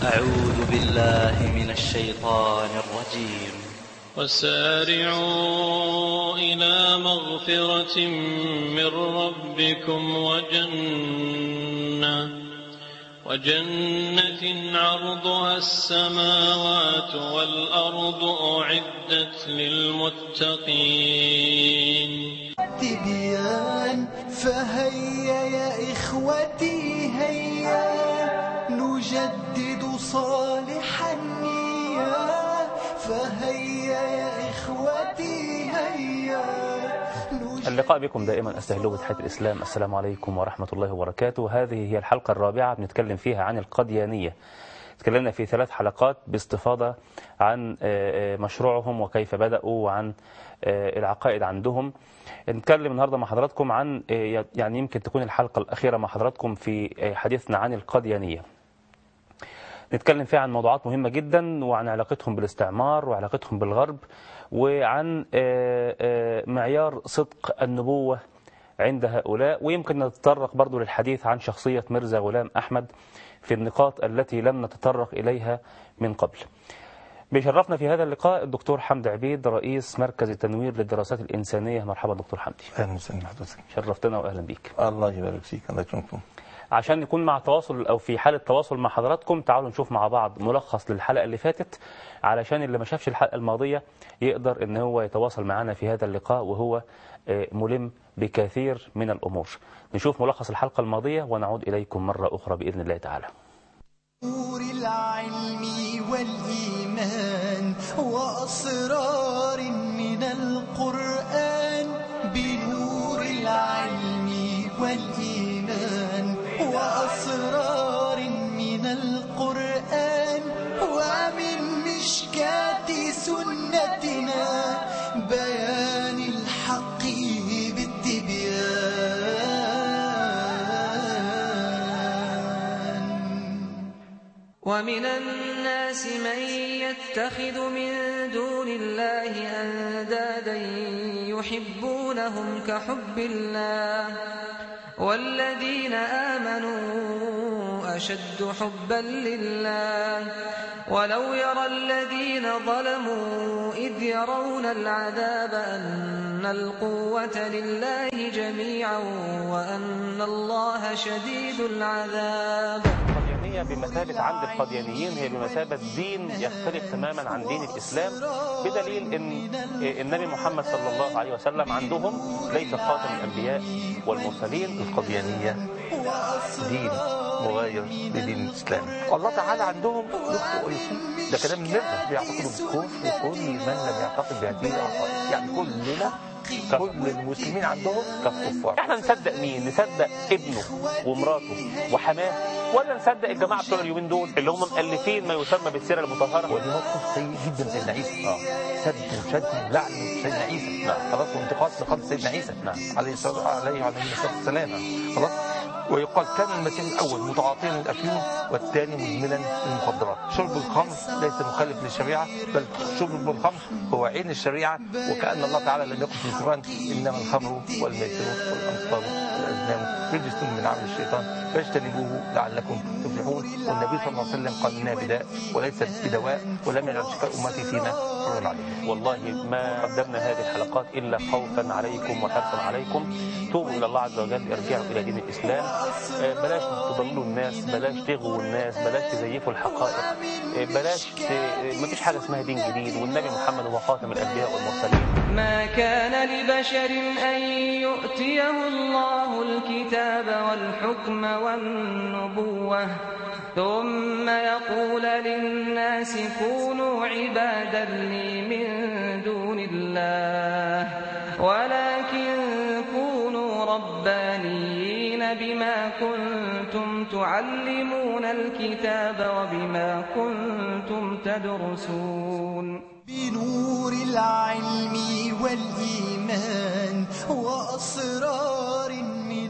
أعوذ بالله من الشيطان الرجيم وسارعوا إلى مغفرة من ربكم وجنة وجنة عرضها السماوات والأرض أعدت للمتقين تبيان فهيا يا إخوتي هيا نجدد صالح النية فهيا يا إخوتي هيا نجدد اللقاء بكم دائما استهلوا بتحية الإسلام السلام عليكم ورحمة الله وبركاته هذه هي الحلقة الرابعة بنتكلم فيها عن القديانية تكلمنا في ثلاث حلقات باستفاضة عن آه، آه، مشروعهم وكيف بدأوا وعن آه، العقائد عندهم نتكلم النهاردة مع حضراتكم عن آه، يعني يمكن تكون الحلقة الأخيرة مع حضراتكم في آه، حديثنا عن القديانية نتكلم فيها عن موضوعات مهمة جدا وعن علاقتهم بالاستعمار وعلاقتهم بالغرب وعن آه، آه، معيار صدق النبوة عند هؤلاء ويمكن نتطرق برضو للحديث عن شخصية مرزا غلام أحمد في النقاط التي لم نتطرق إليها من قبل بيشرفنا في هذا اللقاء الدكتور حمد عبيد رئيس مركز التنوير للدراسات الإنسانية مرحبا دكتور حمدي اهلا وسهلا حضرتك شرفتنا وأهلا بيك الله يبارك فيك الله يكرمكم عشان نكون مع تواصل او في حاله تواصل مع حضراتكم تعالوا نشوف مع بعض ملخص للحلقه اللي فاتت علشان اللي ما شافش الحلقه الماضيه يقدر ان هو يتواصل معنا في هذا اللقاء وهو آه، ملم بكثير من الامور نشوف ملخص الحلقه الماضيه ونعود اليكم مره اخرى باذن الله تعالى نور العلم والإيمان وأسرار من القرآن بنور العلم والإيمان وأسرار من القرآن ومن مشكاة سنتنا بيان الحق بالتبيان ومن الناس من يتخذ من دون الله أندادا يحبونهم كحب الله والذين آمنوا أشد حبا لله ولو يرى الذين ظلموا إذ يرون العذاب أن القوة لله جميعا وأن الله شديد العذاب القديانية بمثابة عند القديانيين هي بمثابة دين يختلف تماما عن دين الإسلام بدليل أن النبي محمد صلى الله عليه وسلم عندهم ليس خاتم الأنبياء والمرسلين القديانية دين مغاير لدين الإسلام الله تعالى عندهم يخطئ ويصيب ده كلام مرة بيعتقدوا بالكفر وكل من لم يعتقد بهذه العقائد يعني كلنا كل المسلمين عندهم كفار احنا نصدق مين نصدق ابنه ومراته وحماه ولا نصدق الجماعة بتوع اليومين دول اللي هم مؤلفين ما يسمى بالسيرة المطهرة ودي موقف سيء جدا سيدنا عيسى اه سد وشد ولعن سيدنا عيسى نعم خلاص وانتقاص لقدس سيدنا عيسى نعم عليه الصلاه عليه وعليه الصلاه والسلام خلاص ويقال كان المسيح الاول متعاطيا للافيون والثاني مدمنا للمخدرات شرب الخمر ليس مخالف للشريعه بل شرب الخمر هو عين الشريعه وكان الله تعالى لم يقل في القران انما الخمر والميسر والانصار والازلام رجس من عمل الشيطان فاجتنبوه لعلكم تفلحون والنبي صلى الله عليه وسلم قال انها بداء وليست بدواء ولم يجعل شفاء امتي فيما حرم عليه والله ما قدمنا هذه الحلقات إلا خوفا عليكم وحرصا عليكم توبوا إلى الله عز وجل ارجعوا إلى دين الإسلام آه، بلاش تضللوا الناس بلاش تغووا الناس بلاش تزيفوا الحقائق آه، بلاش ت... ما فيش حاجة اسمها دين جديد والنبي محمد هو خاتم الأنبياء والمرسلين ما كان لبشر أن يؤتيه الله الكتاب والحكم والنبوة ثم يقول للناس كونوا عبادا لي من دون الله ولكن كونوا ربانيين بما كنتم تعلمون الكتاب وبما كنتم تدرسون بنور العلم والإيمان وأسرار من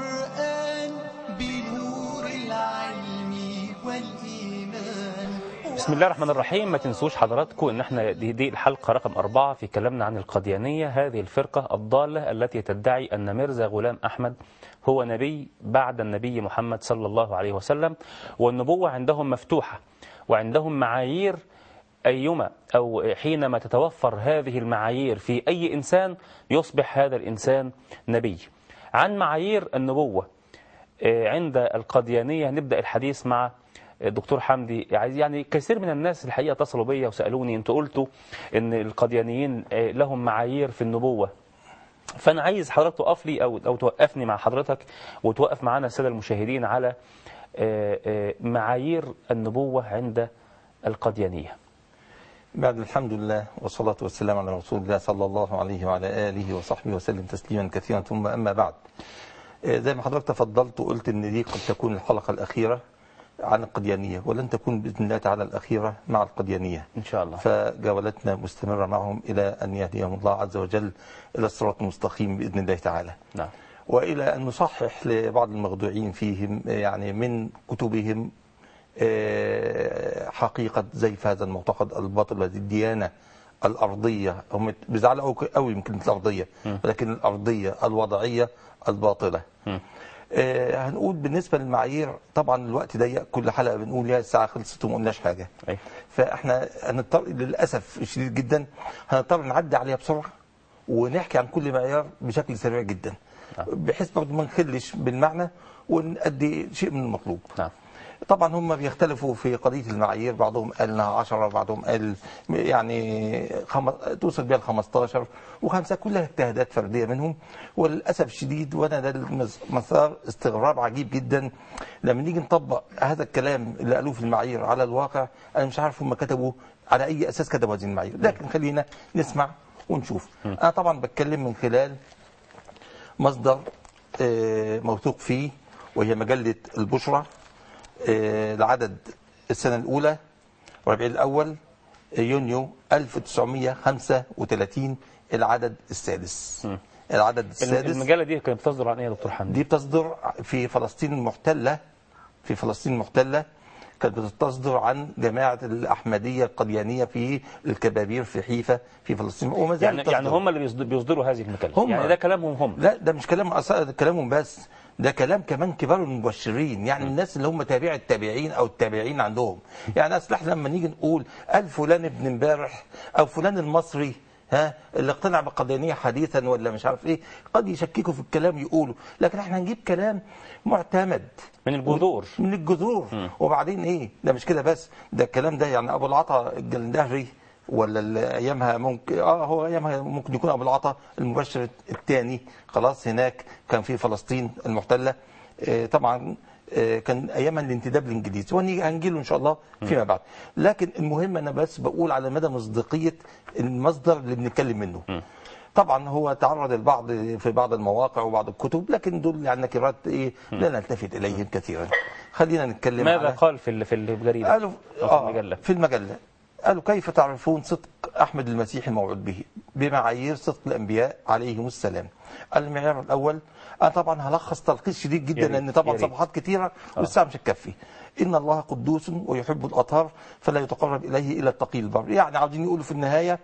القرآن بنور العلم والإيمان بسم الله الرحمن الرحيم ما تنسوش حضراتكم ان احنا دي, دي الحلقة رقم أربعة في كلامنا عن القديانية هذه الفرقة الضالة التي تدعي أن ميرزا غلام أحمد هو نبي بعد النبي محمد صلى الله عليه وسلم والنبوة عندهم مفتوحة وعندهم معايير أيما أو حينما تتوفر هذه المعايير في أي إنسان يصبح هذا الإنسان نبي عن معايير النبوة آه، عند القديانية نبدأ الحديث مع الدكتور حمدي عايز يعني كثير من الناس الحقيقة اتصلوا بيا وسألوني انتوا قلتوا ان القديانيين آه، لهم معايير في النبوة فأنا عايز حضرتك تقف لي أو أو توقفني مع حضرتك وتوقف معانا السادة المشاهدين على آه، آه، معايير النبوة عند القديانية بعد الحمد لله والصلاة والسلام على رسول الله صلى الله عليه وعلى آله وصحبه وسلم تسليما كثيرا ثم أما بعد آه، زي ما حضرتك تفضلت وقلت ان دي قد تكون الحلقة الأخيرة عن القديانية ولن تكون بإذن الله تعالى الأخيرة مع القديانية إن شاء الله فجولتنا مستمرة معهم إلى أن يهديهم الله عز وجل إلى الصراط المستقيم بإذن الله تعالى نعم وإلى أن نصحح لبعض المخدوعين فيهم يعني من كتبهم آه، حقيقة زيف هذا المعتقد الباطل هذه الديانة الأرضية هم بيزعلوا قوي- قوي من كلمة الأرضية ولكن الأرضية الوضعية الباطلة آه، هنقول بالنسبة للمعايير طبعا الوقت ضيق كل حلقة بنقول يا الساعة خلصت وما قلناش حاجة أي. فاحنا هنضطر للأسف الشديد جدا هنضطر نعدي عليها بسرعة ونحكي عن كل معيار بشكل سريع جدا بحيث برضه ما نخلش بالمعنى ونأدي شيء من المطلوب نعم طبعا هم بيختلفوا في قضية المعايير بعضهم قال انها 10 بعضهم قال يعني خم... توصل بيها ل 15 وخمسة كلها اجتهادات فردية منهم وللأسف الشديد وانا ده المس- مسار استغراب عجيب جدا لما نيجي نطبق هذا الكلام اللي قالوه في المعايير على الواقع انا مش عارف هم كتبوا على اي اساس كتبوا هذه المعايير لكن خلينا نسمع ونشوف انا طبعا بتكلم من خلال مصدر آه، موثوق فيه وهي مجلة البشرى آه، العدد السنة الأولى ربيع الأول آه، يونيو 1935 العدد السادس العدد السادس المجلة دي كانت بتصدر عن ايه يا دكتور حمدي؟ دي بتصدر في فلسطين المحتلة في فلسطين المحتلة كانت بتصدر عن جماعة الأحمدية القديانية في الكبابير في حيفا في فلسطين وما زالت يعني يعني تصدر. هم اللي بيصد- بيصدروا هذه المجلة هم. يعني ده كلامهم هم لا ده مش كلام أصلا ده كلامهم بس ده كلام كمان كبار المبشرين يعني الناس اللي هم تابع التابعين او التابعين عندهم يعني اصل احنا لما نيجي نقول قال فلان ابن امبارح او فلان المصري ها اللي اقتنع بالقديانيه حديثا ولا مش عارف ايه قد يشككوا في الكلام يقولوا لكن احنا هنجيب كلام معتمد من الجذور من الجذور وبعدين ايه ده مش كده بس ده الكلام ده يعني ابو العطا الجلندهري ولا اللي ايامها ممكن اه هو ايامها ممكن يكون ابو العطا المبشر الثاني خلاص هناك كان في فلسطين المحتله آه طبعا آه كان ايامها الانتداب الانجليزي وهنجي له ان شاء الله فيما بعد لكن المهم انا بس بقول على مدى مصداقيه المصدر اللي بنتكلم منه طبعا هو تعرض البعض في بعض المواقع وبعض الكتب لكن دول يعني نكرات ايه لا نلتفت اليهم كثيرا خلينا نتكلم ماذا على قال في ال- في الجريدة قالوا أو في آه المجلة في المجلة قالوا كيف تعرفون صدق أحمد المسيح الموعود به بمعايير صدق الأنبياء عليهم السلام المعيار الأول أنا طبعا هلخص تلخيص شديد يا جدا ريت، لأن طبعا يا ريت. صفحات كثيرة والساعة مش هتكفي إن الله قدوس ويحب الأطهار فلا يتقرب إليه إلا التقي البر يعني عاوزين يقولوا في النهاية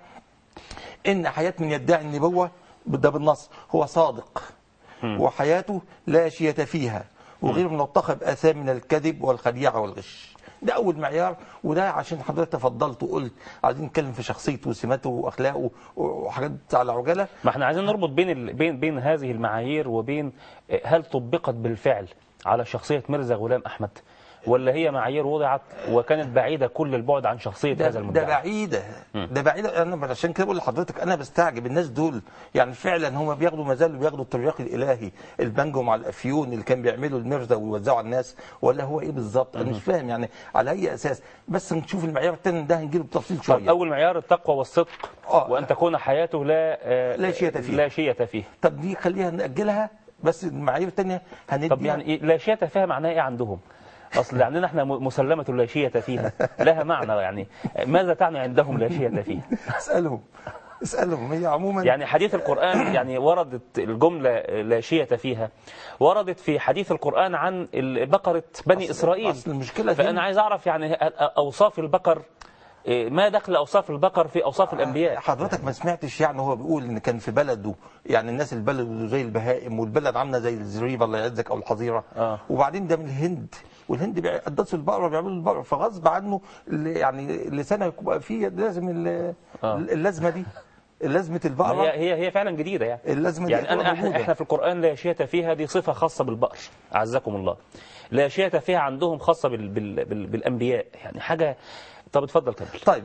إن حياة من يدعي النبوة ده بالنص هو صادق وحياته لا شية فيها وغير ملطخة بآثام من الكذب والخديعة والغش ده أول معيار وده عشان حضرتك تفضلت وقلت عايزين نتكلم في شخصيته وسماته وأخلاقه وحاجات على عجالة ما احنا عايزين نربط بين ال... بين بين هذه المعايير وبين آه، هل طبقت بالفعل على شخصية ميرزا غلام أحمد ولا هي معايير وضعت وكانت بعيدة كل البعد عن شخصية ده, هذا ده المدعي بعيدة ده بعيدة أنا عشان كده بقول لحضرتك أنا بستعجب الناس دول يعني فعلا هم بياخدوا ما زالوا بياخدوا الترياق الإلهي البانجو مع الأفيون اللي كان بيعملوا المرزا ويوزعوا على الناس ولا هو إيه بالظبط أنا مش فاهم يعني على أي أساس بس نشوف المعيار الثاني ده هنجيله بتفصيل طب شوية أول معيار التقوى والصدق آه. وأن تكون حياته لا آه، لا شية فيها. لا شية فيه طب دي خليها نأجلها بس المعايير الثانية هنديها طب يعني إيه لا شية فيها معناها إيه عندهم؟ أصل عندنا احنا م- مسلمة لا شية فيها لها معنى يعني ماذا تعني عندهم لا شية فيها؟ اسألهم اسالهم هي عموما يعني حديث القرآن يعني وردت الجملة لا شية فيها وردت في حديث القرآن عن بقرة بني أصل- إسرائيل أصل المشكلة فأنا هنا- عايز أعرف يعني أوصاف البقر إيه، ما دخل أوصاف البقر في أوصاف الأنبياء حضرتك ما سمعتش يعني هو بيقول ان كان في بلده يعني الناس البلد زي البهائم والبلد عامله زي الزريبه الله يعزك او الحظيره آه. وبعدين ده من الهند والهند بيقدسوا البقره بيعملوا البقره فغصب عنه اللي يعني لسانه يبقى فيه لازم ال- آه. اللازمه دي لازمه هي البقره هي هي فعلا جديدة يعني اللازمه دي يعني أنا تبقى احنا, موجودة. احنا في القرآن لا شية فيها دي صفة خاصة بالبقر أعزكم الله لا شية فيها عندهم خاصة بال بال بال بالأنبياء يعني حاجة طب اتفضل كمل طيب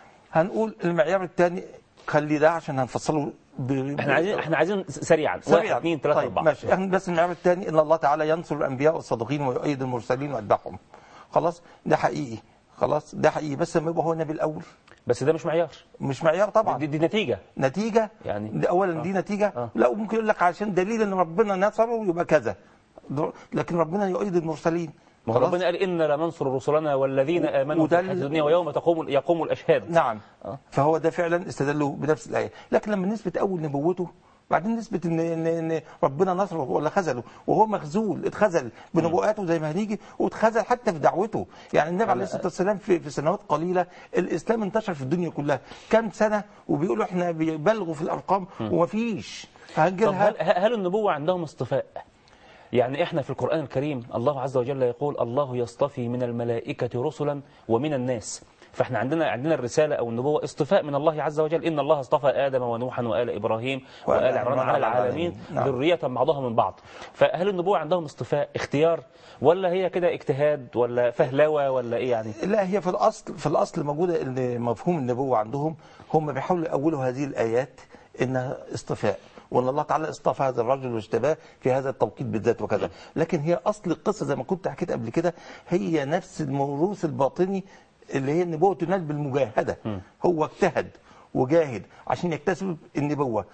هنقول المعيار الثاني خلي ده عشان هنفصله ب... احنا عايزين احنا عايزين سريعا سريعاً. واحد اثنين ثلاثة طيب أربعة ماشي احنا بس المعيار الثاني ان الله تعالى ينصر الانبياء والصادقين ويؤيد المرسلين ويتبعهم خلاص ده حقيقي خلاص ده حقيقي بس لما يبقى هو النبي الاول بس ده مش معيار مش معيار طبعا دي, دي نتيجة نتيجه يعني- دي اولا دي نتيجه آه. لا وممكن يقول لك عشان دليل ان ربنا نصره يبقى كذا لكن ربنا يؤيد المرسلين ما هو خلاص؟ ربنا قال إنا لننصر رسلنا والذين آمنوا وده في الحياة الدنيا ويوم تقوم يقوم الأشهاد نعم آه. فهو ده فعلا استدلوا بنفس الايه لكن لما نثبت اول نبوته بعدين نثبت ان ان, إن ربنا نصره ولا خذله وهو مخذول اتخذل بنبوءاته زي ما هنيجي واتخذل حتى في دعوته يعني النبي عليه الصلاه والسلام في, في سنوات قليله الاسلام انتشر في الدنيا كلها كم سنه وبيقولوا احنا بيبالغوا في الارقام ومفيش طب هنجيلها هل, هل النبوة عندهم اصطفاء يعني احنا في القرآن الكريم الله عز وجل يقول الله يصطفي من الملائكة رسلا ومن الناس فاحنا عندنا عندنا الرسالة أو النبوة اصطفاء من الله عز وجل إن الله اصطفى آدم ونوحا وآل إبراهيم وآل عمران على العالمين نعم. ذرية بعضها من بعض فهل النبوة عندهم اصطفاء اختيار ولا هي كده اجتهاد ولا فهلوة ولا إيه يعني لا هي في الاصل في الاصل موجوده ان مفهوم النبوه عندهم هم بيحاولوا يأولوا هذه الايات انها اصطفاء وان الله تعالى اصطفى هذا الرجل واجتباه في هذا التوقيت بالذات وكذا لكن هي اصل القصه زي ما كنت حكيت قبل كده هي نفس الموروث الباطني اللي هي النبوه تنال بالمجاهده هو اجتهد وجاهد عشان يكتسب النبوه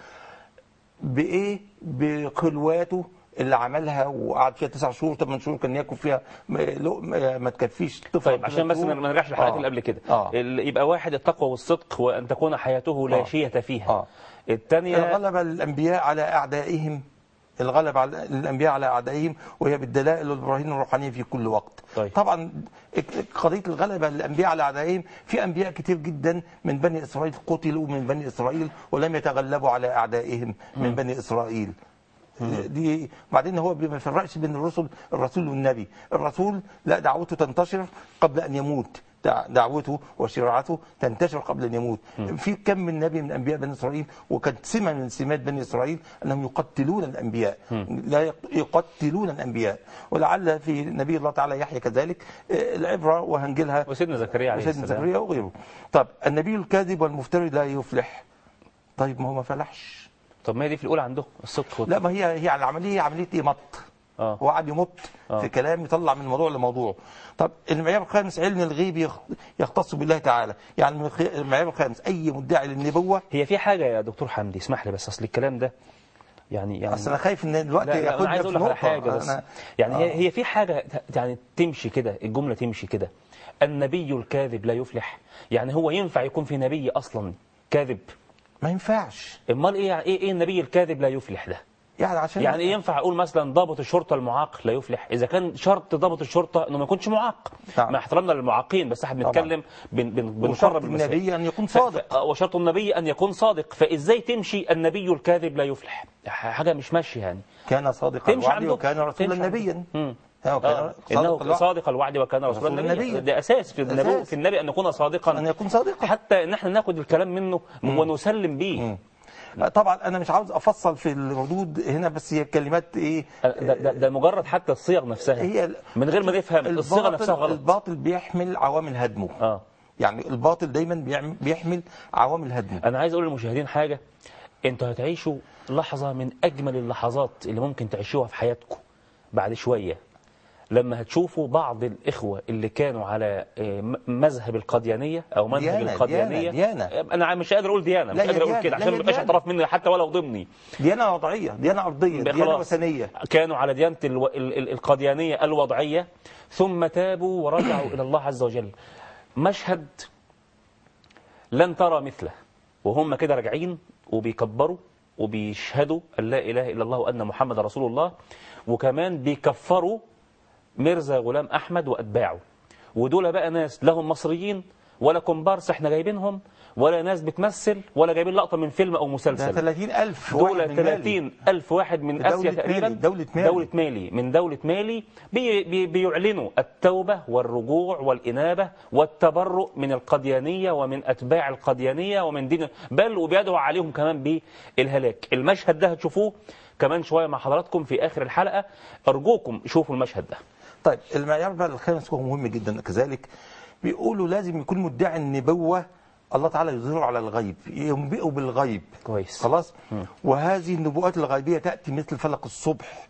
بايه بخلواته اللي عملها وقعد فيها تسع شهور ثمان شهور كان ياكل فيها م- لقمة ما تكفيش طفل طيب عشان بس ما نرجعش للحلقات آه. اللي قبل كده آه. ال- يبقى واحد التقوى والصدق وأن تكون حياته لا آه. شية فيها آه. الثانية الغلب الانبياء على اعدائهم الغلب على الانبياء على اعدائهم وهي بالدلائل والبراهين الروحانيه في كل وقت طيب. طبعا قضيه الغلبه للانبياء على اعدائهم في انبياء كتير جدا من بني اسرائيل قتلوا من بني اسرائيل ولم يتغلبوا على اعدائهم من بني اسرائيل دي بعدين هو ما بيفرقش بين الرسل الرسول والنبي الرسول لا دعوته تنتشر قبل ان يموت دع- دعوته وشريعته تنتشر قبل ان يموت في كم من نبي من انبياء بني اسرائيل وكانت سمه من سمات بني اسرائيل انهم يقتلون الانبياء لا يق- يقتلون الانبياء ولعل في نبي الله تعالى يحيى كذلك آه، العبره وهنجيلها وسيدنا زكريا عليه وسيدنا السلام زكريا وغيره طب النبي الكاذب والمفتري لا يفلح طيب ما هو ما فلحش طب ما هي دي في الأولى عندهم الصدق لا ما هي هي العمليه هي عمليه ايه مط آه. هو قاعد يمط آه. في كلام يطلع من موضوع لموضوع طب المعيار الخامس علم الغيب يخ- يختص بالله تعالى يعني من الخ- المعيار الخامس اي مدعي للنبوه هي في حاجة يا دكتور حمدي اسمح لي بس أصل الكلام ده يعني يعني اصل انا خايف ان الوقت لا, لا ياخدنا انا عايز اقول في لك على نقطة. حاجه بس أنا- يعني هي آه. هي في حاجه ت- يعني تمشي كده الجمله تمشي كده النبي الكاذب لا يفلح يعني هو ينفع يكون في نبي اصلا كاذب ما ينفعش امال ايه يعني ايه ايه النبي الكاذب لا يفلح ده يعني عشان يعني ايه ينفع اقول مثلا ضابط الشرطه المعاق لا يفلح اذا كان شرط ضابط الشرطه انه ما يكونش معاق نعم. مع احترامنا للمعاقين بس احنا طبعا. بنتكلم بن بن وشرط بنقرب المسائل. النبي ان يكون ف- صادق ف- آه، وشرط النبي ان يكون صادق فازاي تمشي النبي الكاذب لا يفلح حاجه مش ماشيه يعني كان صادق تمشي الوعد عنده وكان رسولا تمشي عنده. نبيا مم. هو كان آه. صادق انه الوعد صادق الوعد وكان رسولا رسولا نبيا نبيا. ده اساس في النبوة أساس. في النبي ان يكون صادقا ان يكون صادقا حتى ان احنا ناخد الكلام منه ونسلم به طبعا انا مش عاوز افصل في الردود هنا بس هي كلمات ايه ده, ده, ده مجرد حتى الصيغ نفسها هي من غير ما نفهم الصيغه الباطل- نفسها غلط الباطل بيحمل عوامل هدمه اه يعني الباطل دايما بيعم- بيحمل عوامل هدمه انا عايز اقول للمشاهدين حاجه انتوا هتعيشوا لحظه من اجمل اللحظات اللي ممكن تعيشوها في حياتكم بعد شويه لما هتشوفوا بعض الاخوه اللي كانوا على آه، م- مذهب القديانيه او منهج ديانة، القديانيه ديانة، انا مش قادر اقول ديانه مش لا، هي قادر اقول ديانة، كده لا، عشان هي ما يبقاش ديانة. اعتراف مني حتى ولو ضمني ديانه وضعيه ديانه ارضيه بقى ديانه خلاص. وثنيه كانوا على ديانة الو... ال- ال- القديانية الوضعية ثم تابوا ورجعوا إلى الله عز وجل مشهد لن ترى مثله وهم كده راجعين وبيكبروا وبيشهدوا أن لا إله إلا الله وأن محمد رسول الله وكمان بيكفروا ميرزا غلام أحمد وأتباعه ودول بقى ناس لهم مصريين ولا كومبارس احنا جايبينهم ولا ناس بتمثل ولا جايبين لقطة من فيلم أو ده مسلسل 30000 دول واحد من مالي. 30 ألف واحد من دولة آسيا تقريبا مالي، دولة مالي. دولة مالي من دولة مالي بي بي بيعلنوا التوبة والرجوع والإنابة والتبرؤ من القديانية ومن أتباع القديانية ومن دين بل وبيدعو عليهم كمان بالهلاك المشهد ده هتشوفوه كمان شوية مع حضراتكم في آخر الحلقة أرجوكم شوفوا المشهد ده طيب المعيار بقى الخامس وهو مهم جدا كذلك بيقولوا لازم يكون مدعي النبوة الله تعالى يظهره على الغيب ينبئه بالغيب كويس. خلاص وهذه النبوءات الغيبية تأتي مثل فلق الصبح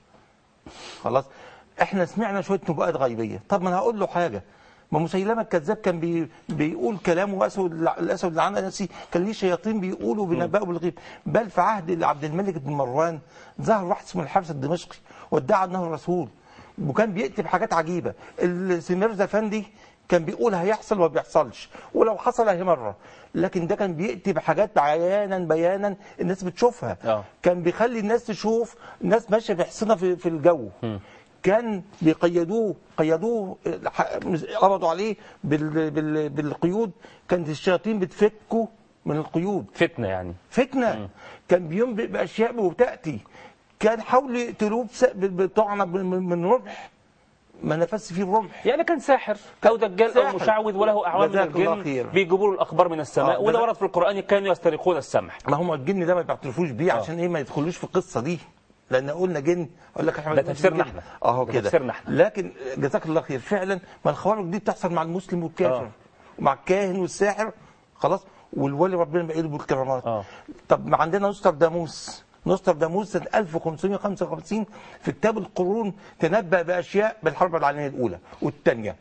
خلاص احنا سمعنا شوية نبوءات غيبية طب ما انا هقول له حاجة ما مسيلمة الكذاب كان بي بيقول كلامه واسود الاسود العنسي كان ليه شياطين بيقولوا بينبأوا بالغيب بل في عهد عبد الملك بن مروان ظهر واحد اسمه الحارث الدمشقي وادعى انه رسول وكان بيكتب حاجات عجيبه السميرزا فندي كان بيقول هيحصل وما بيحصلش ولو حصل هي مره لكن ده كان بيكتب حاجات عيانا بيانا الناس بتشوفها آه. كان بيخلي الناس تشوف الناس ماشيه بحصنه في, في الجو كان بيقيدوه قيدوه ح- قبضوا عليه بال بال بالقيود كانت الشياطين بتفكه من القيود فتنة يعني فتنه كان بينبئ باشياء وتاتي كان حاولوا يقتلوه بس- ب- بطعنه من من رمح ما نفس فيه الرمح يعني كان ساحر أو دجال أو ساحر. مشعوذ وله أعوان من جزاك الله الجن خير. بيجيبوا له الأخبار من السماء آه، وده جزاك- ورد في القرآن كانوا يسترقون السمع ما هم الجن ده ما بيعترفوش بيه عشان ايه ما يدخلوش في القصه دي لان قلنا جن اقول لك احنا ما ده بنقولش تفسيرنا جن. احنا. اهو ده كده تفسيرنا احنا. لكن جزاك الله خير فعلا ما الخوارج دي بتحصل مع المسلم والكافر آه. ومع الكاهن والساحر خلاص والولي ربنا بيقيده بالكرامات آه. طب ما عندنا نوسترداموس نوسترداموس سنه 1555 في كتاب القرون تنبأ باشياء بالحرب العالميه الاولى والثانيه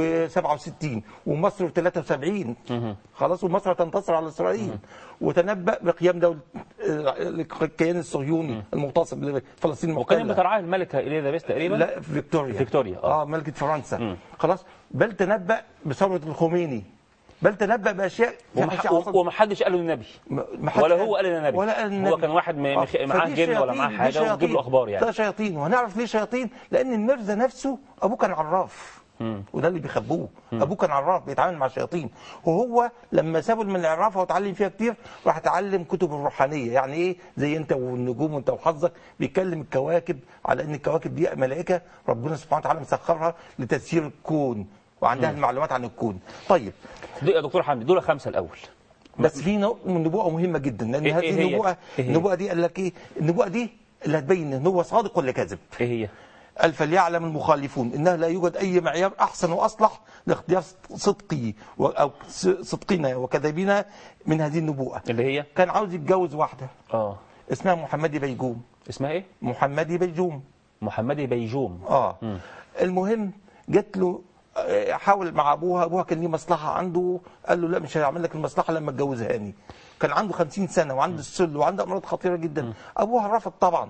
و67 ومصر في 73 خلاص ومصر هتنتصر على اسرائيل وتنبأ بقيام دوله آه، الكيان الصهيوني المغتصب لفلسطين وكان المحتله بترعاه الملكة إليزابيث تقريبا لا فيكتوريا فيكتوريا، آه. اه ملكه فرنسا خلاص بل تنبأ بثوره الخميني بل تنبأ باشياء كان ومح... أشياء حصلت. ومحدش قال له النبي ما- ما حدش ولا قال- هو قال لنا ولا قال نبي النبي هو كان واحد م- آه، مخ- معاه فدي جن ولا شياطين، معاه دي حاجة وبيجيب شياطين. له أخبار يعني ده شياطين وهنعرف ليه شياطين لأن المرزا نفسه أبوه كان عراف وده اللي بيخبوه ابوه كان عراف بيتعامل مع الشياطين وهو لما سابه من العرافه وتعلم فيها كتير راح اتعلم كتب الروحانيه يعني ايه زي انت والنجوم وانت وحظك بيكلم الكواكب على ان الكواكب دي ملائكه ربنا سبحانه وتعالى مسخرها لتسيير الكون وعندها المعلومات عن الكون طيب دول- يا دكتور حمدي دول خمسة الأول بس في نوع من النبوءه مهمه جدا لان إيه- هذه إيه هي؟ النبوءه إيه هي؟ النبوءه دي قال لك ايه النبوءه دي اللي هتبين ان هو صادق ولا كاذب إيه هي قال فليعلم المخالفون انه لا يوجد اي معيار احسن واصلح لاختيار صدقي و- او س- صدقنا وكذبنا من هذه النبوءه اللي هي كان عاوز يتجوز واحده اه اسمها محمدي بيجوم اسمها ايه محمدي بيجوم محمدي بيجوم اه المهم جت له آه، حاول مع ابوها ابوها كان ليه مصلحه عنده قال له لا مش هعمل لك المصلحه لما اتجوزهاني كان عنده 50 سنه وعنده السل وعنده امراض خطيره جدا ابوها رفض طبعا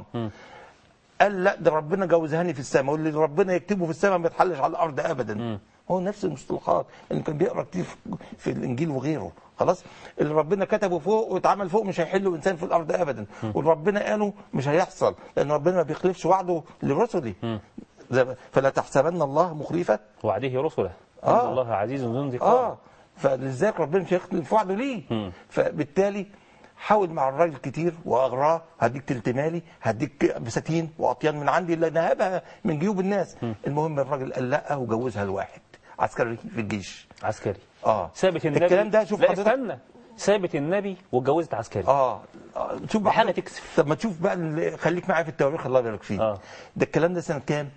قال لا ده ربنا جوزهاني في السماء واللي ربنا يكتبه في السماء ما يتحلش على الارض ابدا هو نفس المصطلحات اللي كان بيقرا كتير في- في الانجيل وغيره خلاص اللي ربنا كتبه فوق واتعمل فوق مش هيحله انسان في الارض ابدا واللي ربنا قاله مش هيحصل لان ربنا ما بيخلفش وعده لرسله زي ما- فلا تحسبن الله مخلفه وعديه رسله آه. ان الله عزيز ذو انتقام اه فلذلك ربنا مش هيخلف وعده ليه فبالتالي حاول مع الراجل كتير واغراه هديك تلت مالي هديك بساتين واطيان من عندي اللي نهبها من جيوب الناس المهم الراجل قال لا وجوزها لواحد عسكري في الجيش عسكري اه ثابت النبي الكلام ده شوف لا حضرتك استنى ثابت النبي واتجوزت عسكري اه آه، شوف بقى حاجة حضرتك- تكسف. طب ما تشوف بقى ال- خليك معايا في التواريخ الله يبارك فيك آه. ده الكلام ده سنه كام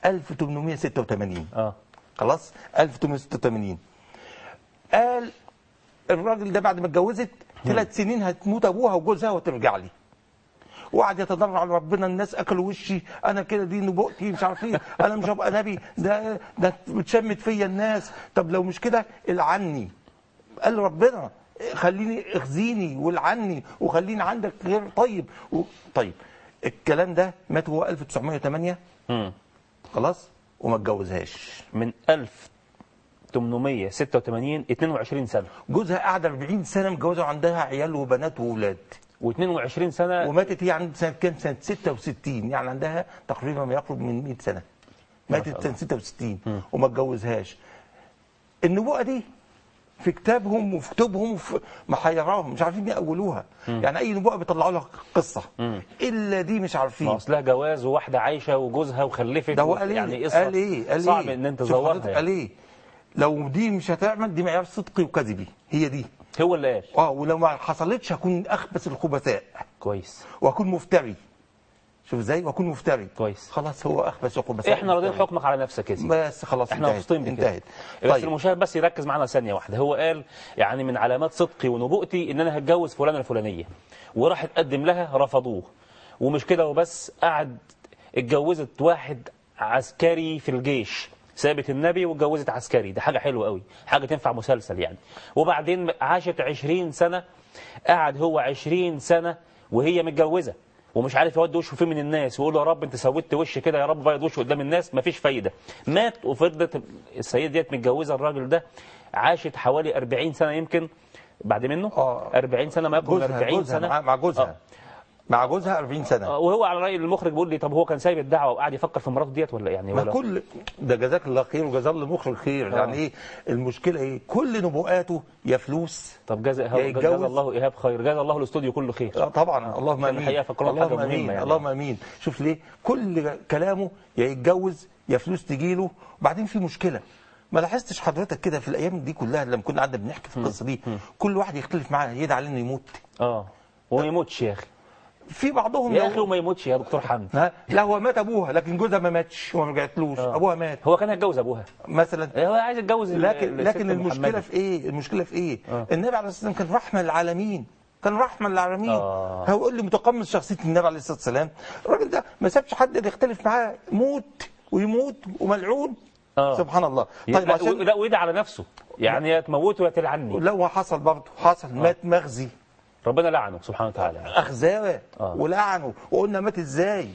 1886 اه خلاص 1886 قال الراجل ده بعد ما اتجوزت ثلاث سنين هتموت ابوها وجوزها وترجع لي وقعد يتضرع لربنا الناس اكلوا وشي انا كده دي نبوءتي مش عارف ايه انا مش هبقى نبي ده ده بتشمت فيا الناس طب لو مش كده العني قال ربنا خليني اخزيني والعني وخليني عندك غير طيب و... طيب الكلام ده مات هو 1908 مم. خلاص وما اتجوزهاش من 1886 22 سنة جوزها قاعد 40 سنه متجوزه وعندها عيال وبنات واولاد و22 سنة وماتت هي عند سنه كام سنه 66 يعني عندها تقريبا ما يقرب من 100 سنه ماتت سنه 66 وما اتجوزهاش النبوءه دي في كتابهم وفي كتبهم وفي محيراهم مش عارفين يأولوها يعني اي نبوءه بيطلعوا لها قصه الا دي مش ما عارفين اصلها جواز وواحدة عايشة وجوزها وخلفت ده هو و- قال ايه يعني قصة قال ايه قال صعب ايه ان انت شوف تزورها حضرتك قال يعني. ايه لو دي مش هتعمل دي معيار صدقي وكذبي هي دي هو اللي قال اه ولو ما حصلتش هكون اخبث الخبثاء كويس واكون مفتري شوف ازاي واكون مفتري كويس. خلاص هو اخبث الخبثاء احنا راضيين مفتري. حكمك على نفسك يا سيدي بس خلاص احنا انتهت مبسوطين بكده انتهت بس طيب المشاهد بس يركز معانا ثانيه واحده هو قال يعني من علامات صدقي ونبوءتي ان انا هتجوز فلانه الفلانيه وراح اتقدم لها رفضوه ومش كده وبس قعد اتجوزت واحد عسكري في الجيش سابت النبي واتجوزت عسكري ده حاجه حلوه قوي حاجه تنفع مسلسل يعني وبعدين عاشت 20 سنه قعد هو 20 سنه وهي متجوزه ومش عارف يود وشه فين من الناس ويقول له يا رب انت سودت وش كده يا رب بيض وشه قدام الناس مفيش فايده مات وفضلت السيده ديت متجوزه الراجل ده عاشت حوالي 40 سنه يمكن بعد منه آه. 40 سنه ما يقرب من جوزها 40 جوزها سنه مع, مع جوزها آه. مع جوزها 40 سنه آه، وهو على راي المخرج بيقول لي طب هو كان سايب الدعوه وقاعد يفكر في مراته ديت ولا يعني ما ولا كل ده جزاك الله خير وجزاه الله مخرج خير آه. يعني ايه المشكله ايه كل نبوءاته يا فلوس طب جزا يا جزا يتجوز. الله ايهاب خير جزا الله الاستوديو كله خير اه طبعا اللهم كان امين الحقيقة فكرنا حاجة اللهم مهمة امين يعني. اللهم امين شوف ليه كل كلامه يا يتجوز يا فلوس تجيله وبعدين في مشكله ما لاحظتش حضرتك كده في الايام دي كلها لما كنا قاعدين بنحكي في القصه دي كل واحد يختلف معاه يدعي عليه انه يموت اه وما يموتش يا اخي في بعضهم يا لو- اخي وما يموتش يا دكتور حمدي ها لا هو مات ابوها لكن جوزها ما ماتش وما رجعتلوش آه. ابوها مات هو كان هيتجوز ابوها مثلا هو عايز يتجوز ال- لكن الست لكن المشكله محمدة. في ايه المشكله في ايه آه. النبي عليه الصلاه والسلام كان رحمه للعالمين كان رحمه للعالمين آه. هو يقول لي متقمص شخصيه النبي عليه الصلاه والسلام الراجل ده ما سابش حد يختلف معاه موت ويموت وملعون آه. سبحان الله طيب طيب عشان لا ويدعي على نفسه يعني يا تموته يا تلعني لو حصل برضه حصل مات مغزي ربنا لعنه سبحانه وتعالى اخزاه آه. ولعنه وقلنا مات ازاي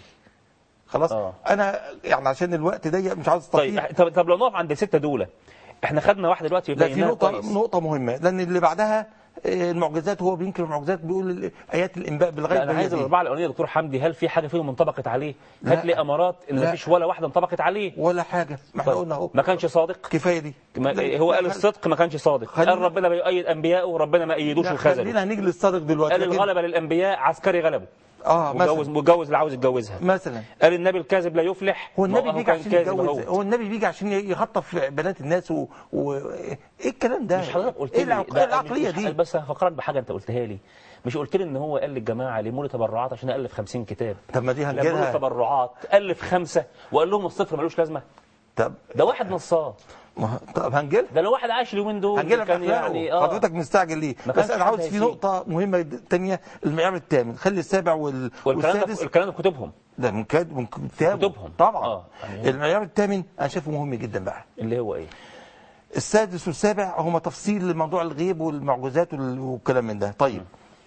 خلاص آه. انا يعني عشان الوقت ضيق مش عاوز طيب استطيل طب, طب لو نقف عند الستة دول احنا خدنا واحده دلوقتي لا في بيناها نقطة كويس. نقطة مهمة لأن اللي بعدها آه، المعجزات هو بينكر المعجزات بيقول ال- آيات الإنباء بالغيب لا انا هي عايز دي. الاربعه الاولانيه يا دكتور حمدي هل في حاجه فيهم انطبقت عليه؟ لا. هات لي امارات ان لا. مفيش ولا واحده انطبقت عليه ولا حاجة ما احنا طيب، قلنا اهو ما كانش صادق كفاية دي ما لا، هو لا، قال لا، الصدق ما كانش صادق خلينا- قال ربنا بيؤيد انبيائه وربنا ما ايدوش لا، وخذلوا خلينا هنيجي للصادق دلوقتي قال لكن- الغلبه للانبياء عسكري غلبه اه وجوز مثلا متجوز اللي عاوز يتجوزها مثلا قال النبي الكاذب لا يفلح هو ما النبي بيجي كان عشان كاذب يتجوز أهو. هو النبي بيجي عشان يخطف بنات الناس و... و... ايه الكلام ده مش حضرتك قلت ايه لي العق- ده- العقلية مش- دي بس هفكرك بحاجه انت قلتها لي مش قلت لي ان هو قال للجماعه لموا لي تبرعات عشان الف 50 كتاب طب ما دي لموا له هنجيلها تبرعات الف خمسه وقال لهم الصفر ملوش لازمه طب ده واحد نصاب ما... طب هنجيلها ده لو واحد عايش اليومين دول هنجيلها في كان أخلاقه. يعني اه حضرتك مستعجل ليه ما بس كانش انا حد عاوز في هيسيب. نقطة مهمة تانية المعيار الثامن خلي السابع وال... والكلام والسادس ده الكلام ده في كتبهم ده من كاد من كتابه كتبهم. طبعا آه، يعني- المعيار الثامن انا شايفه مهم جدا بقى اللي هو ايه السادس والسابع هما تفصيل لموضوع الغيب والمعجزات وال- والكلام من ده طيب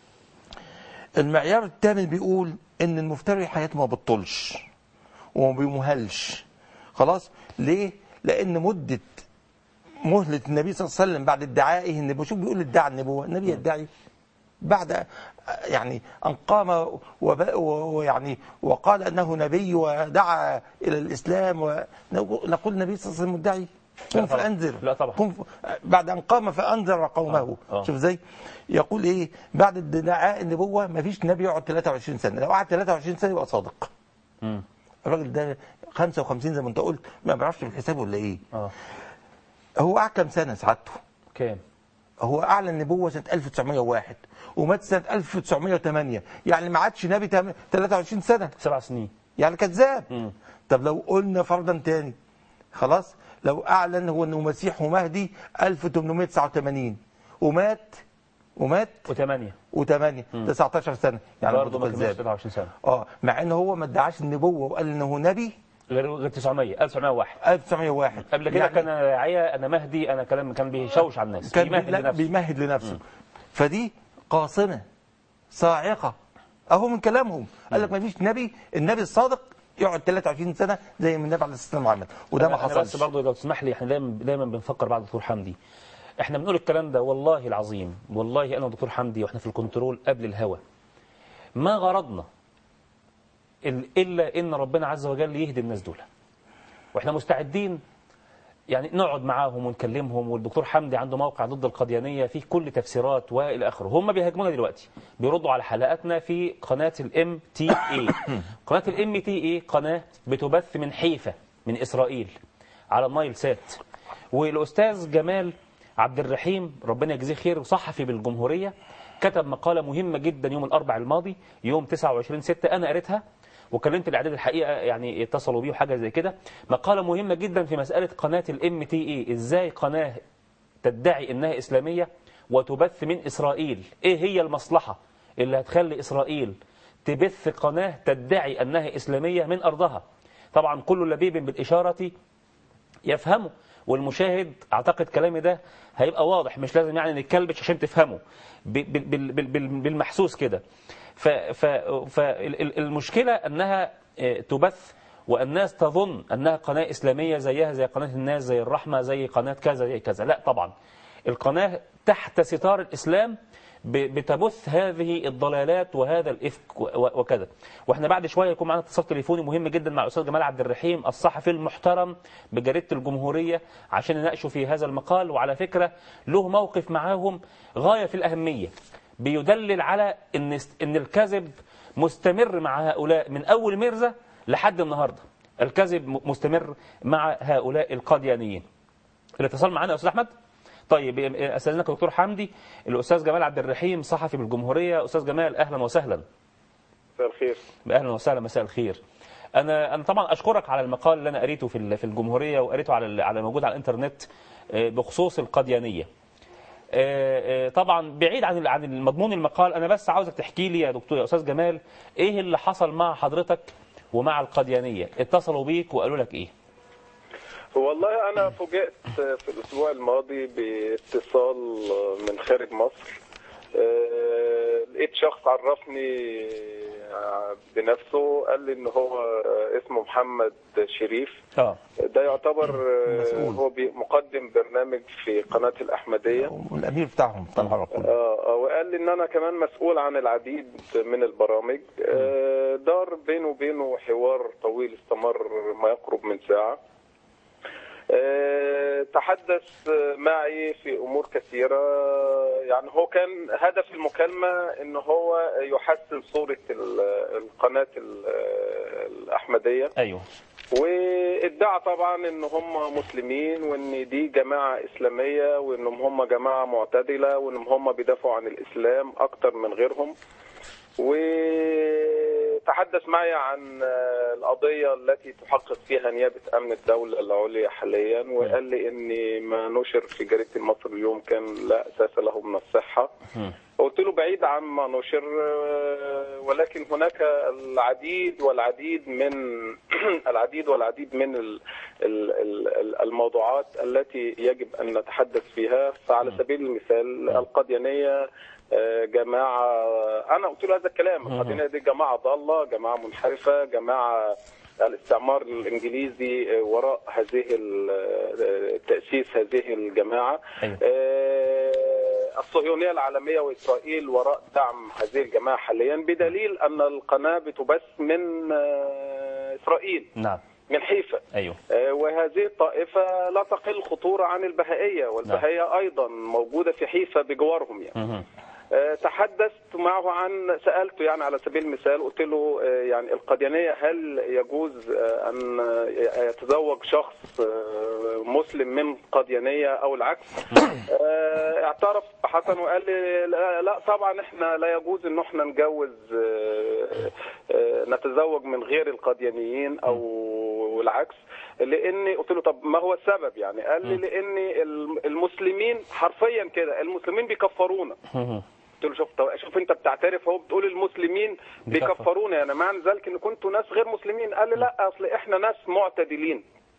المعيار الثامن بيقول ان المفتري حياته ما بتطولش وما بيمهلش خلاص ليه لان مده مهله النبي صلى الله عليه وسلم بعد ادعائه النبوه شوف بيقول ادعى النبوه النبي يدعي بعد يعني ان قام وب- ويعني وقال انه نبي ودعا الى الاسلام ونقول النبي صلى الله عليه وسلم مدعي لا قم طبعا. فانذر لا طبعا. قم ف... بعد ان قام فانذر قومه آه، آه. شوف ازاي يقول ايه بعد ادعاء النبوه ما فيش نبي يقعد 23 سنه لو قعد 23 سنه يبقى صادق مم. الراجل ده 55 زي ما انت قلت ما بيعرفش في الحساب ولا ايه اه هو قعد كام سنه سعادته كام هو اعلن النبوه سنه 1901 ومات سنه 1908 يعني ما عادش نبي تم- 23 سنه سبع سنين يعني كذاب مم. طب لو قلنا فرضا تاني خلاص لو اعلن هو انه مسيح ومهدي 1889 ومات ومات وثمانية و8 19 سنه يعني برضه برضه ما كملش كذاب 23 سنة اه مع ان هو ما ادعاش النبوه وقال انه نبي غير غير 900 1901 1901 قبل كده يعني كان داعية انا مهدي انا كلام كان بيشوش على الناس كان بيمهد بيمهد لنفسه بيمهد لنفسه فدي قاصمه صاعقه اهو من كلامهم قال لك ما فيش نبي النبي الصادق يقعد 23 سنه زي ما النبي عليه الصلاه والسلام عمل وده ما أنا- أنا بس حصلش برضه لو تسمح لي احنا دايما دايما بنفكر بعد دكتور حمدي احنا بنقول الكلام ده والله العظيم والله انا ودكتور حمدي واحنا في الكنترول قبل الهوى ما غرضنا ال- الا ان ربنا عز وجل يهدي الناس دول واحنا مستعدين يعني نقعد معاهم ونكلمهم والدكتور حمدي عنده موقع ضد القديانيه فيه كل تفسيرات والى اخره هم بيهاجمونا دلوقتي بيردوا على حلقاتنا في قناه الام تي اي قناه الام تي اي قناه بتبث من حيفا من اسرائيل على النايل سات والاستاذ جمال عبد الرحيم ربنا يجزيه خير صحفي بالجمهوريه كتب مقاله مهمه جدا يوم الاربع الماضي يوم 29 6 انا قريتها وكلمت الاعداد الحقيقه يعني اتصلوا بيه وحاجه زي كده مقاله مهمه جدا في مساله قناه الام تي اي ازاي قناه تدعي انها اسلاميه وتبث من اسرائيل ايه هي المصلحه اللي هتخلي اسرائيل تبث قناه تدعي انها اسلاميه من ارضها طبعا كل لبيب بالاشاره يفهمه والمشاهد اعتقد كلامي ده هيبقى واضح مش لازم يعني نتكلبش عشان تفهمه ب- بال- بال- بال- بال- بالمحسوس كده فالمشكلة أنها آه، تبث والناس تظن أنها قناة إسلامية زيها زي قناة الناس زي الرحمة زي قناة كذا زي كذا لا طبعا القناة تحت ستار الإسلام ب- بتبث هذه الضلالات وهذا الإفك و- و- وكذا واحنا بعد شوية يكون معنا اتصال تليفوني مهم جدا مع الأستاذ جمال عبد الرحيم الصحفي المحترم بجريدة الجمهورية عشان نناقشوا في هذا المقال وعلى فكرة له موقف معاهم غاية في الأهمية بيدلل على ان ان الكذب مستمر مع هؤلاء من اول ميرزا لحد النهارده الكذب م- مستمر مع هؤلاء القاديانيين الاتصال معانا يا استاذ احمد طيب استاذنك دكتور حمدي الاستاذ جمال عبد الرحيم صحفي بالجمهوريه استاذ جمال اهلا وسهلا مساء الخير اهلا وسهلا مساء الخير انا انا طبعا اشكرك على المقال اللي انا قريته في ال- في الجمهوريه وقريته على ال- على موجود على الانترنت آه، بخصوص القاديانيه آه، آه، طبعا بعيد عن عن المضمون المقال انا بس عاوزك تحكي لي يا دكتور يا استاذ جمال ايه اللي حصل مع حضرتك ومع القاديانيه اتصلوا بيك وقالوا لك ايه والله انا فوجئت في الاسبوع الماضي باتصال من خارج مصر آه، لقيت شخص عرفني آه، بنفسه قال لي ان هو آه، اسمه محمد شريف اه ده يعتبر آه، مسؤول. هو بي- مقدم برنامج في قناة الأحمدية والامير بتاعهم طبعا على طول. آه آه، وقال لي ان انا كمان مسؤول عن العديد من البرامج آه، دار بينه وبينه حوار طويل استمر ما يقرب من ساعه آه، تحدث معي في امور كثيره يعني هو كان هدف المكالمه ان هو يحسن صوره ال- القناه ال- الاحمديه ايوه وادعى طبعا ان هم مسلمين وان دي جماعه اسلاميه وانهم هم جماعه معتدله وانهم هم بيدافعوا عن الاسلام اكتر من غيرهم وتحدث معي عن آه، القضيه التي تحقق فيها نيابه امن الدوله العليا حاليا وقال لي ان ما نشر في جريده المصري اليوم كان لا اساس له من الصحه قلت له بعيد عما نشر آه، ولكن هناك العديد والعديد من العديد والعديد من ال- ال- ال- الموضوعات التي يجب ان نتحدث فيها فعلى سبيل المثال القاديانيه آه، جماعه انا قلت له هذا الكلام القاديانيه دي جماعه ضاله جماعه منحرفه جماعه الاستعمار الانجليزي آه، وراء هذه ال- آه، تاسيس هذه الجماعه أيوة. آه، الصهيونيه العالميه واسرائيل وراء دعم هذه الجماعه حاليا بدليل ان القناه بتبث من آه، اسرائيل نعم من حيفا ايوه آه، وهذه الطائفه لا تقل خطوره عن البهائيه والبهائيه ايضا موجوده في حيفا بجوارهم يعني مهم. آه، تحدثت معه عن سالته يعني على سبيل المثال قلت له آه، يعني القاديانيه هل يجوز آه، ان آه، يتزوج شخص آه، مسلم من قاديانيه او العكس آه، اعترف حسن وقال لي لا, لا طبعا احنا لا يجوز ان احنا نجوز آه، آه، نتزوج من غير القاديانيين او العكس لاني قلت له طب ما هو السبب يعني قال لي لان المسلمين حرفيا كده المسلمين بيكفرونا مهم. قلت له شوف طب شوف انت بتعترف اهو بتقول المسلمين بيكفر. بيكفرونا يعني معنى ذلك ان كنتوا ناس غير مسلمين قال لي لا اصل احنا ناس معتدلين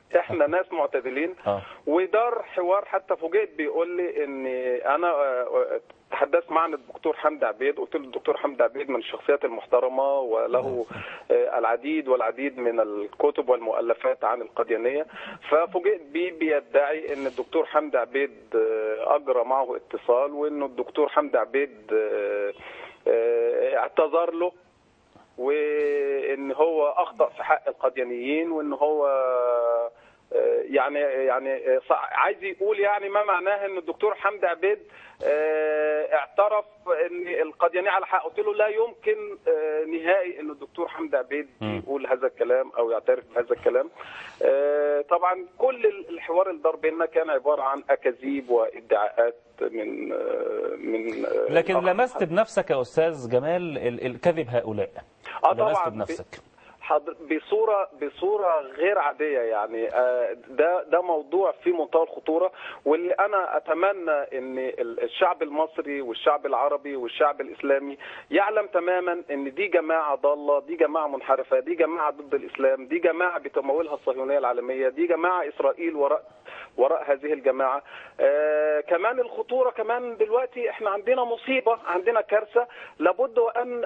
احنا ناس معتدلين اه ودار حوار حتى فوجئت بيقول لي ان انا آه، تحدثت مع الدكتور حمدي عبيد قلت له الدكتور حمدي عبيد من الشخصيات المحترمه وله آه، العديد والعديد من الكتب والمؤلفات عن القديانيه ففوجئت بيه بيدعي ان الدكتور حمدي عبيد آه، اجرى معه اتصال وانه الدكتور حمدي عبيد آه، آه، اعتذر له وان هو اخطا في حق القديانيين وان هو آه، يعني يعني آه، صع- عايز يقول يعني ما معناه ان الدكتور حمدي عبيد آه، اعترف ان القديانيه على حق قلت له لا يمكن آه، نهائي ان الدكتور حمدي عبيد مم. يقول هذا الكلام او يعترف بهذا الكلام آه، طبعا كل الحوار اللي دار بيننا كان عباره عن اكاذيب وادعاءات من آه، من آه، لكن الأخ لمست بنفسك يا استاذ جمال ال- الكذب هؤلاء اه لمست طبعا بنفسك حضر بصوره بصوره غير عاديه يعني آه، ده ده موضوع في منتهى الخطوره واللي انا اتمنى ان ال- الشعب المصري والشعب العربي والشعب الاسلامي يعلم تماما ان دي جماعه ضاله دي جماعه منحرفه دي جماعه ضد الاسلام دي جماعه بتمولها الصهيونيه العالميه دي جماعه اسرائيل وراء وراء هذه الجماعه آه كمان الخطوره كمان دلوقتي احنا عندنا مصيبه عندنا كارثه لابد وان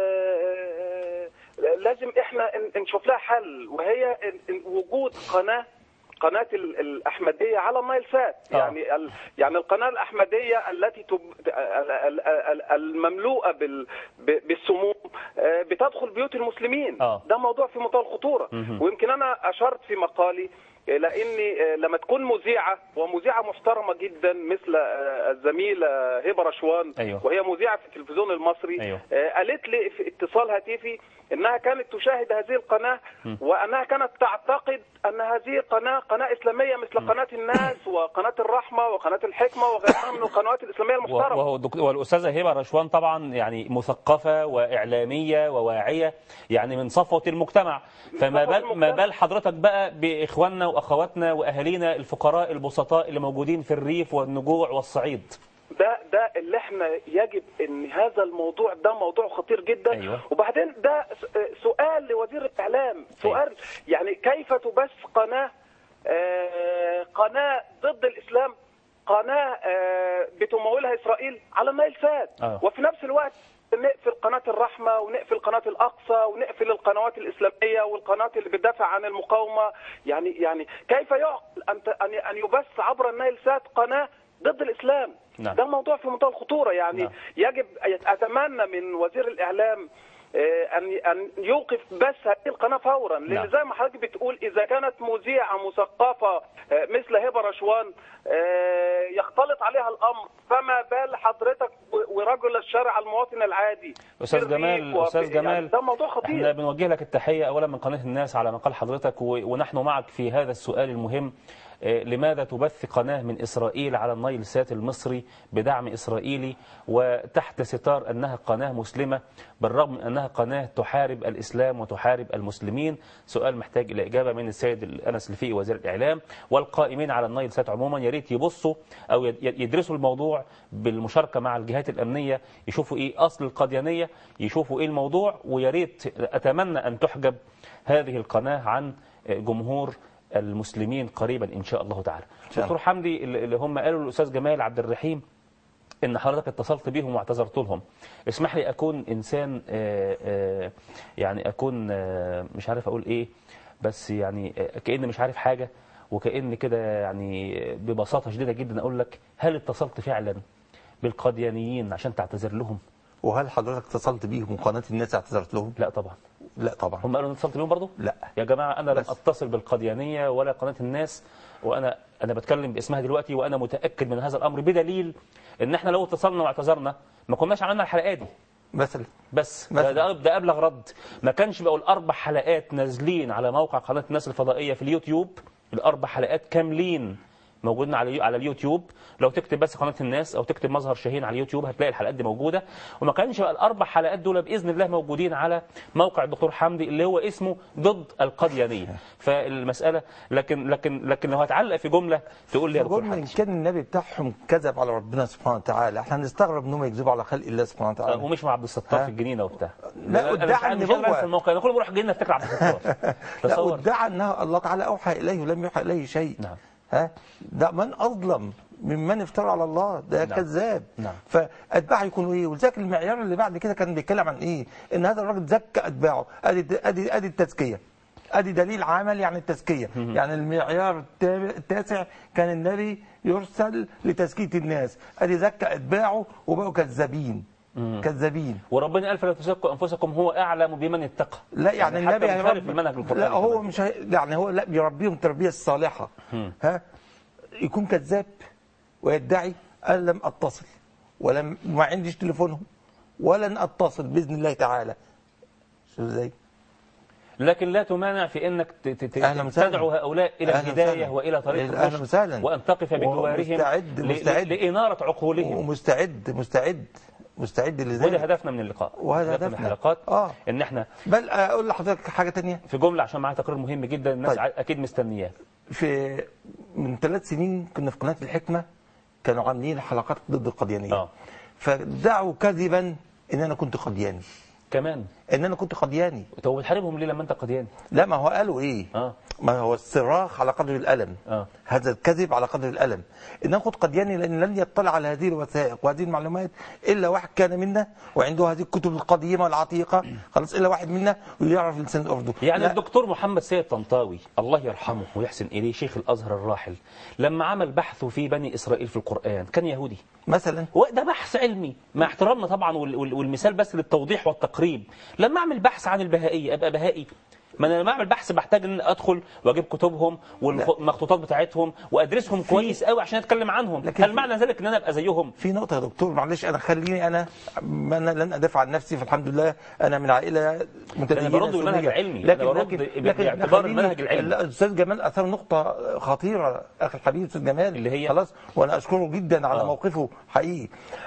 آه لازم احنا ن- نشوف لها حل وهي ال- ال- وجود قناه قناة ال- الأحمدية على النايل سات آه. يعني ال يعني القناة الأحمدية التي تب ال- ال- ال- المملوءة بال ب- بالسموم آه، بتدخل بيوت المسلمين آه. ده موضوع في منتهى الخطورة مهم. ويمكن أنا أشرت في مقالي إلى إني آه، لما تكون مذيعة ومذيعة محترمة جدا مثل آه، الزميلة هبة رشوان أيوه. وهي مذيعة في التلفزيون المصري أيوه. آه، قالت لي في اتصال هاتفي انها كانت تشاهد هذه القناه وانها كانت تعتقد ان هذه قناه قناه اسلاميه مثل قناه الناس وقناه الرحمه وقناه الحكمه وغيرها من القنوات الاسلاميه المحترمه وهو الدكتور والاستاذه هبه رشوان طبعا يعني مثقفه واعلاميه وواعيه يعني من صفوه المجتمع فما صفوة بال ما المجتمع. بال حضرتك بقى باخواننا واخواتنا واهالينا الفقراء البسطاء اللي موجودين في الريف والنجوع والصعيد ده ده اللي احنا يجب ان هذا الموضوع ده موضوع خطير جدا أيوة. وبعدين ده س- سؤال لوزير الاعلام سؤال يعني كيف تبث قناه آه، قناه ضد الاسلام قناه آه، بتمولها اسرائيل على النايل سات آه. وفي نفس الوقت نقفل قناة الرحمة ونقفل قناة الأقصى ونقفل القنوات الإسلامية والقناة اللي بتدافع عن المقاومة يعني يعني كيف يعقل أن ت- أن أن يبث عبر النايل سات قناة ضد الإسلام نعم. ده موضوع في منتهى الخطورة يعني نعم. يجب أتمنى من وزير الإعلام آه، أن أن يوقف بس هذه القناة فورا لأن نعم. زي ما حضرتك بتقول إذا كانت مذيعة مثقفة آه، مثل هبة رشوان آه، يختلط عليها الأمر فما بال حضرتك و- ورجل الشارع المواطن العادي استاذ في الريف جمال وفي- استاذ يعني جمال ده موضوع احنا خطير بنوجه لك التحيه اولا من قناه الناس على مقال حضرتك و- ونحن معك في هذا السؤال المهم آه، لماذا تبث قناه من اسرائيل على النايل سات المصري بدعم اسرائيلي وتحت ستار انها قناه مسلمه بالرغم من انها قناه تحارب الاسلام وتحارب المسلمين سؤال محتاج الى اجابه من السيد انس الفقي وزير الاعلام والقائمين على النايل سات عموما يا ريت يبصوا او يد- يدرسوا الموضوع بالمشاركه مع الجهات الامنيه يشوفوا ايه اصل القضيانيه يشوفوا ايه الموضوع ويا ريت اتمنى ان تحجب هذه القناه عن جمهور المسلمين قريبا ان شاء الله تعالى. شاء دكتور حمدي اللي اللي هم قالوا للاستاذ جمال عبد الرحيم ان حضرتك اتصلت بيهم واعتذرت لهم اسمح لي اكون انسان آه، آه، يعني اكون آه، مش عارف اقول ايه بس يعني آه، كاني مش عارف حاجه وكأن كده يعني ببساطه شديده جدا اقول لك هل اتصلت فعلا بالقاديانيين عشان تعتذر لهم؟ وهل حضرتك اتصلت بيهم وقناه الناس اعتذرت لهم؟ لا طبعا لا طبعا هم قالوا ان اتصلت بيهم برضه؟ لا. يا جماعه انا لم بس. اتصل بالقاديانيه ولا قناه الناس وانا انا بتكلم باسمها دلوقتي وانا متاكد من هذا الامر بدليل ان احنا لو اتصلنا واعتذرنا ما كناش عملنا الحلقه دي مثلا بس مثلا. ده, ده ابلغ رد ما كانش بقوا الاربع حلقات نازلين على موقع قناه الناس الفضائيه في اليوتيوب الاربع حلقات كاملين موجودين على على اليوتيوب لو تكتب بس قناه الناس او تكتب مظهر شاهين على اليوتيوب هتلاقي الحلقات دي موجوده وما كانش بقى الاربع حلقات دول باذن الله موجودين على موقع الدكتور حمدي اللي هو اسمه ضد القديانيه فالمساله لكن لكن لكن لو هتعلق في جمله تقول لي يا دكتور قلنا ان حمدي كان النبي بتاعهم كذب على ربنا سبحانه وتعالى احنا هنستغرب انهم يكذبوا على خلق الله سبحانه آه، وتعالى ومش مع عبد الستار ها؟ في الجنينه وبتاع لا، أنا مش ادعى عارف- إن مش قادر هو- انسى الموقع انا كل ما اروح الجنينه افتكر عبد الستار لا تصور وادعى انها الله تعالى اوحى اليه ولم يوحى اليه شيء نعم. ها ده من اظلم ممن افترى على الله ده نعم. كذاب نعم. فاتباعه يكونوا ايه ولذلك المعيار اللي بعد كده كان بيتكلم عن ايه ان هذا الراجل زكى اتباعه ادي ادي ادي التزكيه ادي دليل عملي عن التزكيه يعني المعيار التابع- التاسع كان النبي يرسل لتزكيه الناس ادي زكى اتباعه وبقوا كذابين كذابين وربنا قال فلا تزكوا انفسكم هو اعلم بمن اتقى لا يعني, حتى النبي مخالف هيربي المنهج القراني لا هو كمان. مش هي... يعني هو لا بيربيهم التربيه الصالحه ها يكون كذاب ويدعي ان لم اتصل ولم ما عنديش تليفونهم ولن اتصل باذن الله تعالى شو ازاي لكن لا تمانع في انك ت- ت- ت- أهلا وسهلا. تدعو هؤلاء الى أهلا الهدايه وسهلا. والى طريق أهلا الرشد وسهلا. وان تقف بجوارهم ومستعد- ل- مستعد. ل- لاناره عقولهم ومستعد مستعد مستعد وده لذلك هدفنا من اللقاء وهذا هدفنا من هدفنا. الحلقات آه. ان احنا بل اقول لحضرتك حاجه تانية في جمله عشان معايا تقرير مهم جدا الناس طيب. ع- اكيد مستنياه في من ثلاث سنين كنا في قناه الحكمه كانوا عاملين حلقات ضد القديانيه آه. فدعوا كذبا ان انا كنت قدياني كمان ان انا كنت قدياني طب بتحاربهم ليه لما انت قدياني لا ما هو قالوا ايه اه ما هو الصراخ على قدر الالم آه. هذا الكذب على قدر الالم ان انا كنت قدياني لان لن يطلع على هذه الوثائق وهذه المعلومات الا واحد كان منا وعنده هذه الكتب القديمه العتيقه خلاص الا واحد منا ويعرف لسان الاردن يعني لا، الدكتور محمد سيد طنطاوي الله يرحمه ويحسن اليه شيخ الازهر الراحل لما عمل بحثه في بني اسرائيل في القران كان يهودي مثلا وده بحث علمي مع احترامنا طبعا وال- وال- والمثال بس للتوضيح والتقريب لما اعمل بحث عن البهائيه ابقى بهائي ما انا لما اعمل بحث بحتاج ان ادخل واجيب كتبهم والمخطوطات بتاعتهم وادرسهم كويس قوي عشان اتكلم عنهم لكن هل في- معنى ذلك ان انا ابقى زيهم في نقطة يا دكتور معلش أنا خليني أنا ما أنا لن أدافع عن نفسي فالحمد لله أنا من عائلة متدينة أنا برد بالمنهج سنية. العلمي، أنا برد باعتبار خليني- المنهج العلمي. لا، الأستاذ جمال أثار نقطة خطيرة أخي الحبيب أستاذ جمال اللي هي؟ خلاص وأنا أشكره جدا على آه. موقفه حقيقي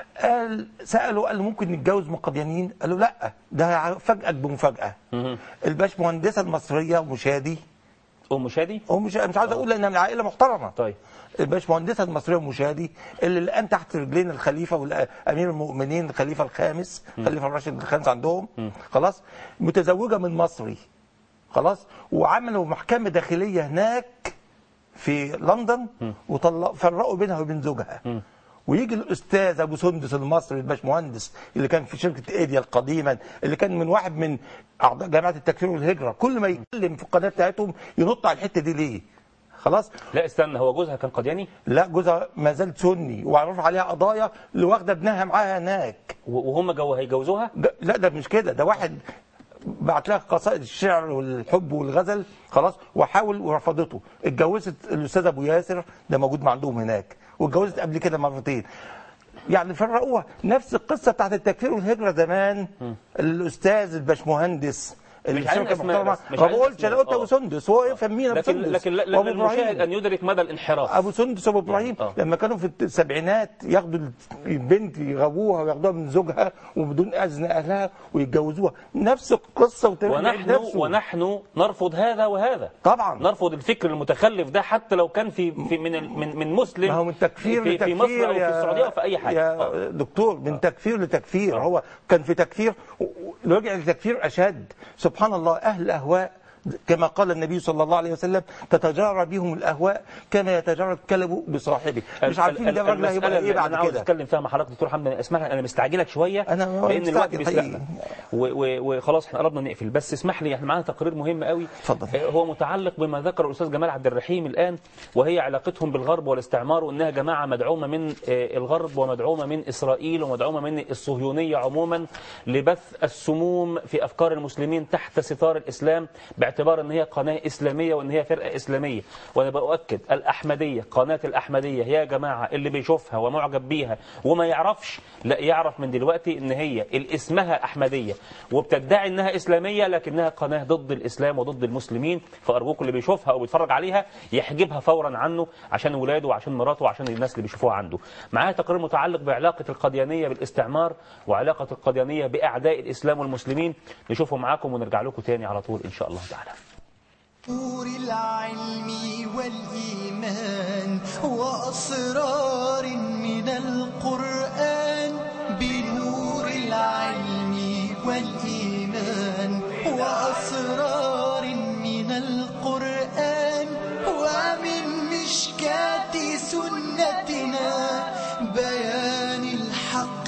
قال سأله قال له ممكن نتجوز من القديانيين قال له لا ده هفاجئك بمفاجأة الباش مهندسة المصرية مشادي ام شادي ومش مش عاوز اقول انها من عائله محترمه طيب الباشمهندسه المصريه المشاهدي اللي الان تحت رجلين الخليفه وامير المؤمنين الخليفه الخامس الخليفه الراشد الخامس عندهم خلاص متزوجه من مصري خلاص وعملوا محكمه داخليه هناك في لندن وطلقوا فرقوا بينها وبين زوجها ويجي الاستاذ ابو سندس المصري الباشمهندس اللي كان في شركه ايديا القديما اللي كان من واحد من اعضاء جماعه التكفير والهجره كل ما يتكلم في القناه بتاعتهم ينط على الحته دي ليه خلاص لا استنى هو جوزها كان قدياني لا جوزها ما زال سني ومعروف عليها قضايا اللي واخده ابنها معاها هناك و- وهم جو هيجوزوها ده لا ده مش كده ده واحد بعت لها قصائد الشعر والحب والغزل خلاص وحاول ورفضته اتجوزت الاستاذ ابو ياسر ده موجود عندهم هناك واتجوزت قبل كده مرتين يعني فرقوها نفس القصه بتاعت التكفير والهجره زمان الاستاذ الباشمهندس مش عايزين الشركة أسماء المحترمة. بس، مش ما عايزين بقولش انا أسماء. قلت ابو آه. سندس هو يفهم مين ابو لكن سندس لكن لا- وأبو للمشاهد إبراهيم. ان يدرك مدى الانحراف ابو سندس وابو ابراهيم آه. لما كانوا في السبعينات ياخدوا البنت يغووها وياخدوها من زوجها وبدون اذن اهلها ويتجوزوها نفس القصه وتاريخ ونحن نفسه. ونحن نرفض هذا وهذا طبعا نرفض الفكر المتخلف ده حتى لو كان في في من ال- من من مسلم ما هو من تكفير في, في لتكفير مصر او في يا- السعوديه او في اي حاجه يا آه. دكتور من تكفير لتكفير آه. هو كان في تكفير و- و- رجع لتكفير اشد سبحان الله اهل الاهواء كما قال النبي صلى الله عليه وسلم تتجارى بهم الاهواء كما يتجارى الكلب بصاحبه مش عارفين ده الراجل المسألة هيبقى اللي ايه بعد انا عاوز كده اتكلم فيها مع حضرتك دكتور حمد أنا اسمح لي انا مستعجلك شويه أنا لان الوقت مستعجل بيسبقنا حقيقي. و- و- وخلاص احنا قربنا نقفل بس اسمح لي احنا معانا تقرير مهم قوي اتفضل. آه، هو متعلق بما ذكر الاستاذ جمال عبد الرحيم الان وهي علاقتهم بالغرب والاستعمار وانها جماعه مدعومه من آه، الغرب ومدعومه من اسرائيل ومدعومه من الصهيونيه عموما لبث السموم في افكار المسلمين تحت ستار الاسلام باعتبار باعتبار ان هي قناه اسلاميه وان هي فرقه اسلاميه وانا باؤكد الاحمديه قناه الاحمديه يا جماعه اللي بيشوفها ومعجب بيها وما يعرفش لا يعرف من دلوقتي ان هي اللي اسمها احمديه وبتدعي انها اسلاميه لكنها قناه ضد الاسلام وضد المسلمين فارجوكم اللي بيشوفها او بيتفرج عليها يحجبها فورا عنه عشان ولاده وعشان مراته وعشان الناس اللي بيشوفوها عنده معايا تقرير متعلق بعلاقه القديانيه بالاستعمار وعلاقه القديانيه باعداء الاسلام والمسلمين نشوفه معاكم ونرجع لكم تاني على طول ان شاء الله تعالى نور العلم والإيمان وأسرار من القرآن بنور العلم والإيمان وأسرار من القرآن ومن مشكاة سنتنا بيان الحق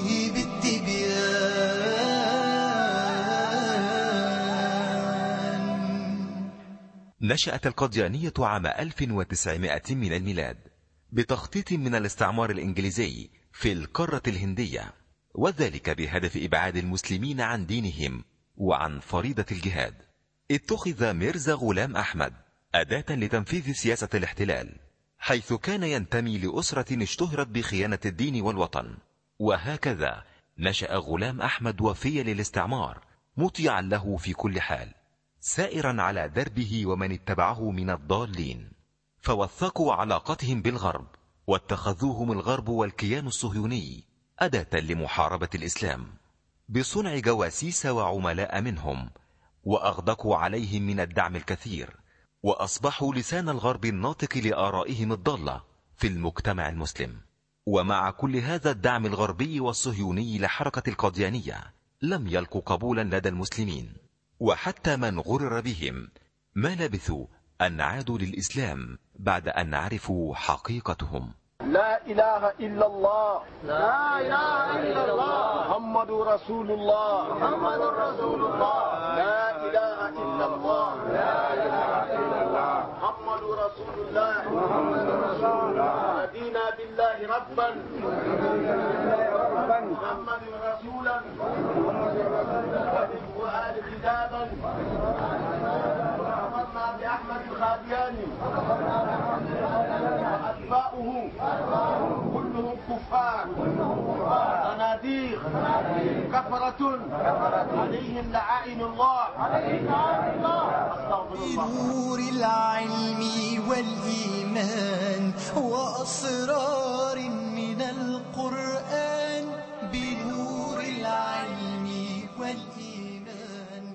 بالتبيان نشأت القديانية عام 1900 من الميلاد بتخطيط من الاستعمار الإنجليزي في القارة الهندية وذلك بهدف إبعاد المسلمين عن دينهم وعن فريضة الجهاد اتخذ ميرزا غلام أحمد أداة لتنفيذ سياسة الاحتلال حيث كان ينتمي لأسرة اشتهرت بخيانة الدين والوطن وهكذا نشأ غلام أحمد وفيا للاستعمار مطيعا له في كل حال سائرا على دربه ومن اتبعه من الضالين فوثقوا علاقتهم بالغرب واتخذوهم الغرب والكيان الصهيوني أداة لمحاربة الإسلام بصنع جواسيس وعملاء منهم وأغدقوا عليهم من الدعم الكثير وأصبحوا لسان الغرب الناطق لآرائهم الضالة في المجتمع المسلم ومع كل هذا الدعم الغربي والصهيوني لحركة القاديانية لم يلقوا قبولا لدى المسلمين وحتى من غرر بهم ما لبثوا أن عادوا للإسلام بعد أن عرفوا حقيقتهم لا إله إلا الله لا إله إلا الله محمد رسول الله محمد رسول الله لا إله إلا الله لا إله إلا الله محمد رسول الله محمد رسول الله رضينا بالله ربا محمد رسولا وآل كتابا وأمرنا بأحمد الخادياني وأتباعه كلهم كفار صناديق كفرة عليهم لعائن الله أستغفر الله بنور العلم والإيمان وأسرار من القرآن بنور العلم والإيمان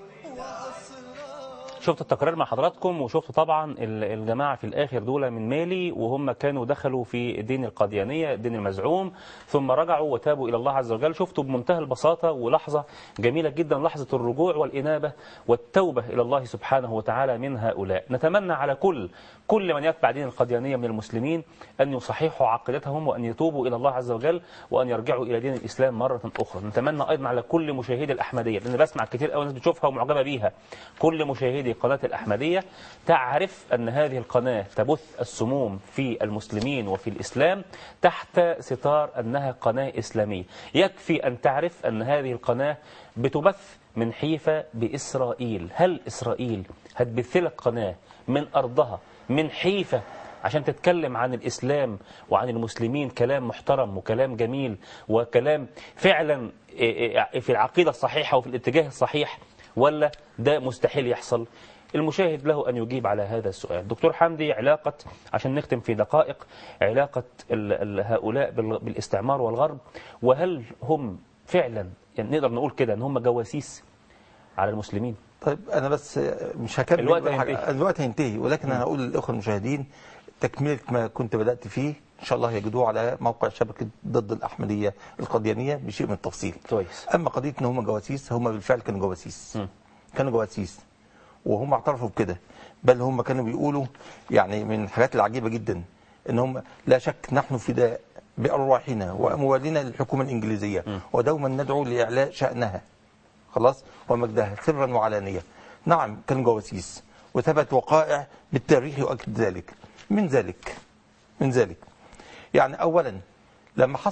وأسرار شفت التقرير مع حضراتكم وشفت طبعا ال- الجماعة في الآخر دول من مالي وهم كانوا دخلوا في دين القاديانية الدين المزعوم ثم رجعوا وتابوا إلى الله عز وجل شفتوا بمنتهى البساطة ولحظة جميلة جدا لحظة الرجوع والإنابة والتوبة إلى الله سبحانه وتعالى من هؤلاء نتمنى على كل كل من يتبع دين القاديانية من المسلمين أن يصححوا عقيدتهم وأن يتوبوا إلى الله عز وجل وأن يرجعوا إلى دين الإسلام مرة أخرى نتمنى أيضا على كل مشاهدي الأحمدية لأن بسمع كتير قوي ناس بتشوفها ومعجبة بيها كل مشاهدي قناة الأحمدية تعرف أن هذه القناة تبث السموم في المسلمين وفي الإسلام تحت ستار أنها قناة إسلامية يكفي أن تعرف أن هذه القناة بتبث من حيفا بإسرائيل هل إسرائيل هتبث لك قناة من أرضها من حيفا عشان تتكلم عن الإسلام وعن المسلمين كلام محترم وكلام جميل وكلام فعلا في العقيدة الصحيحة وفي الاتجاه الصحيح ولا ده مستحيل يحصل المشاهد له أن يجيب على هذا السؤال دكتور حمدي علاقة عشان نختم في دقائق علاقة ال- ال- هؤلاء بال- بالاستعمار والغرب وهل هم فعلا يعني نقدر نقول كده ان هم جواسيس على المسلمين طيب انا بس مش هكمل الوقت ولا حاجة. هينتهي. الوقت هينتهي ولكن انا هقول للاخوه المشاهدين تكمله ما كنت بدات فيه ان شاء الله يجدوه على موقع شبكه ضد الاحمديه القاديانيه بشيء من التفصيل كويس اما قضيه ان هم جواسيس هم بالفعل كانوا جواسيس م. كانوا جواسيس وهم اعترفوا بكده بل هم كانوا بيقولوا يعني من الحاجات العجيبه جدا ان هم لا شك نحن فداء بارواحنا واموالنا للحكومه الانجليزيه ودوما ندعو لاعلاء شانها خلاص ومجدها سرا وعلانيه نعم كانوا جواسيس وثبت وقائع بالتاريخ يؤكد ذلك من ذلك من ذلك يعني اولا لما حصل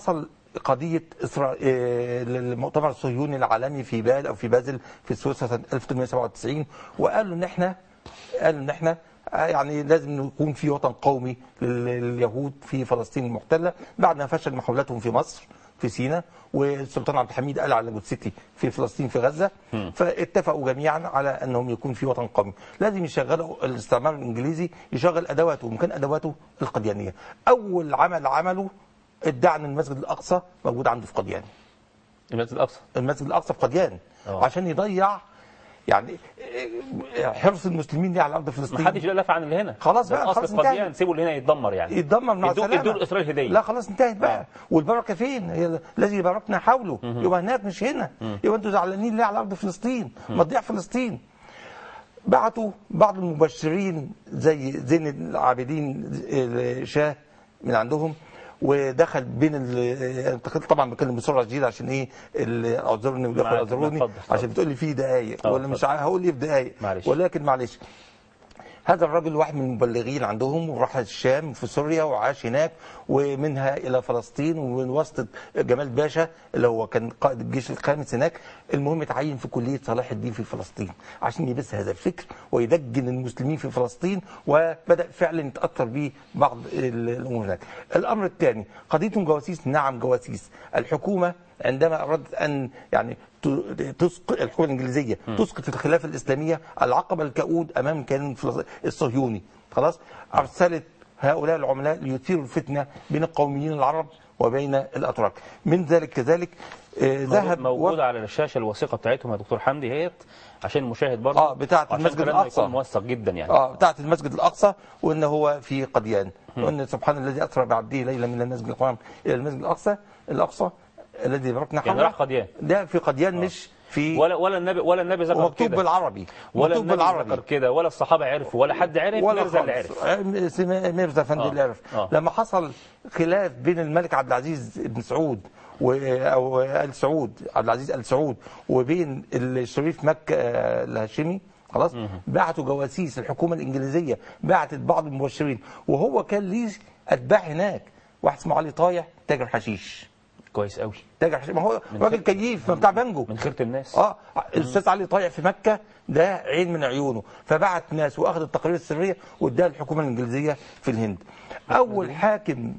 قضيه إسرا... آه، المؤتمر الصهيوني العالمي في بال او في بازل في سويسرا سنه 1897 وقالوا ان احنا قالوا ان احنا آه، يعني لازم يكون في وطن قومي لل- لليهود في فلسطين المحتله بعد ما فشل محاولاتهم في مصر في سيناء والسلطان عبد الحميد قال على جثتي في فلسطين في غزه فاتفقوا جميعا على انهم يكون في وطن قومي لازم يشغلوا الاستعمار الانجليزي يشغل ادواته ومن ادواته القديانيه اول عمل عمله ادعى ان المسجد الاقصى موجود عنده في قديان المسجد الاقصى المسجد الاقصى في قديان آه. عشان يضيع يعني حرص المسلمين دي على ارض ما فلسطين حدش لا لف عن اللي هنا خلاص ده بقى، الاصل خلاص في قضيان انتهت. سيبوا اللي هنا يتدمر يعني يتدمر مع يدوا السلامه يدوا لاسرائيل هديه لا خلاص انتهت بقى آه. والبركه فين؟ هي الذي باركنا حوله يبقى هناك مش هنا يبقى انتوا زعلانين ليه على ارض فلسطين؟ ما تضيع فلسطين بعتوا بعض المبشرين زي زين العابدين شاه من عندهم ودخل بين ال- طبعا بتكلم بسرعه شديده عشان ايه ال- اعذروني والاخوه معاك. اعذروني اتفضل، اتفضل. عشان بتقول لي في دقائق اه، ولا مش اتفضل. عارف هقول ايه في دقائق معلش. ولكن معلش هذا الرجل واحد من المبلغين عندهم وراح الشام في سوريا وعاش هناك ومنها الى فلسطين ومن وسط جمال باشا اللي هو كان قائد الجيش الخامس هناك المهم اتعين في كليه صلاح الدين في فلسطين عشان يبث هذا الفكر ويدجن المسلمين في فلسطين وبدا فعلا يتاثر به بعض ال- الامور هناك. الامر الثاني قضيتهم جواسيس نعم جواسيس الحكومه عندما اردت ان يعني ت- تسقط الحكومه الانجليزيه تسقط الخلافه الاسلاميه العقبه الكؤود امام كيان فلس- الصهيوني خلاص ارسلت هؤلاء العملاء ليثيروا الفتنه بين القوميين العرب وبين الاتراك من ذلك كذلك آه، ذهب موجوده على الشاشه الوثيقه بتاعتهم يا دكتور حمدي هيت عشان المشاهد برضه اه بتاعه عشان المسجد كلامنا الاقصى يكون موثق جدا يعني اه بتاعت المسجد الاقصى وان هو في قديان وان سبحان الذي اسرى بعبده ليلا من المسجد الحرام الى المسجد الاقصى الاقصى الذي باركنا يعني حوله راح قديان. ده في قديان مش في ولا ولا النبي ولا النبي ذكر ومكتوب كده بالعربي ولا مكتوب النبي بالعربي ذكر كده ولا الصحابه عرفوا ولا حد عرف ولا ميرزا اللي خالص. عرف آه، اسمه ميرزا فندي آه. اللي عرف آه. لما حصل خلاف بين الملك عبد العزيز بن سعود و او ال سعود عبد العزيز ال سعود وبين الشريف مكه آه، الهاشمي خلاص بعتوا جواسيس الحكومه الانجليزيه بعتت بعض المبشرين وهو كان ليه اتباع هناك واحد اسمه علي طايع تاجر حشيش كويس قوي تاجر حشيش ما هو من راجل خير- كيف ما بتاع بانجو من خيره الناس اه الاستاذ علي طايع في مكه ده عين من عيونه فبعت ناس واخذ التقارير السريه واداها للحكومه الانجليزيه في الهند اول حاكم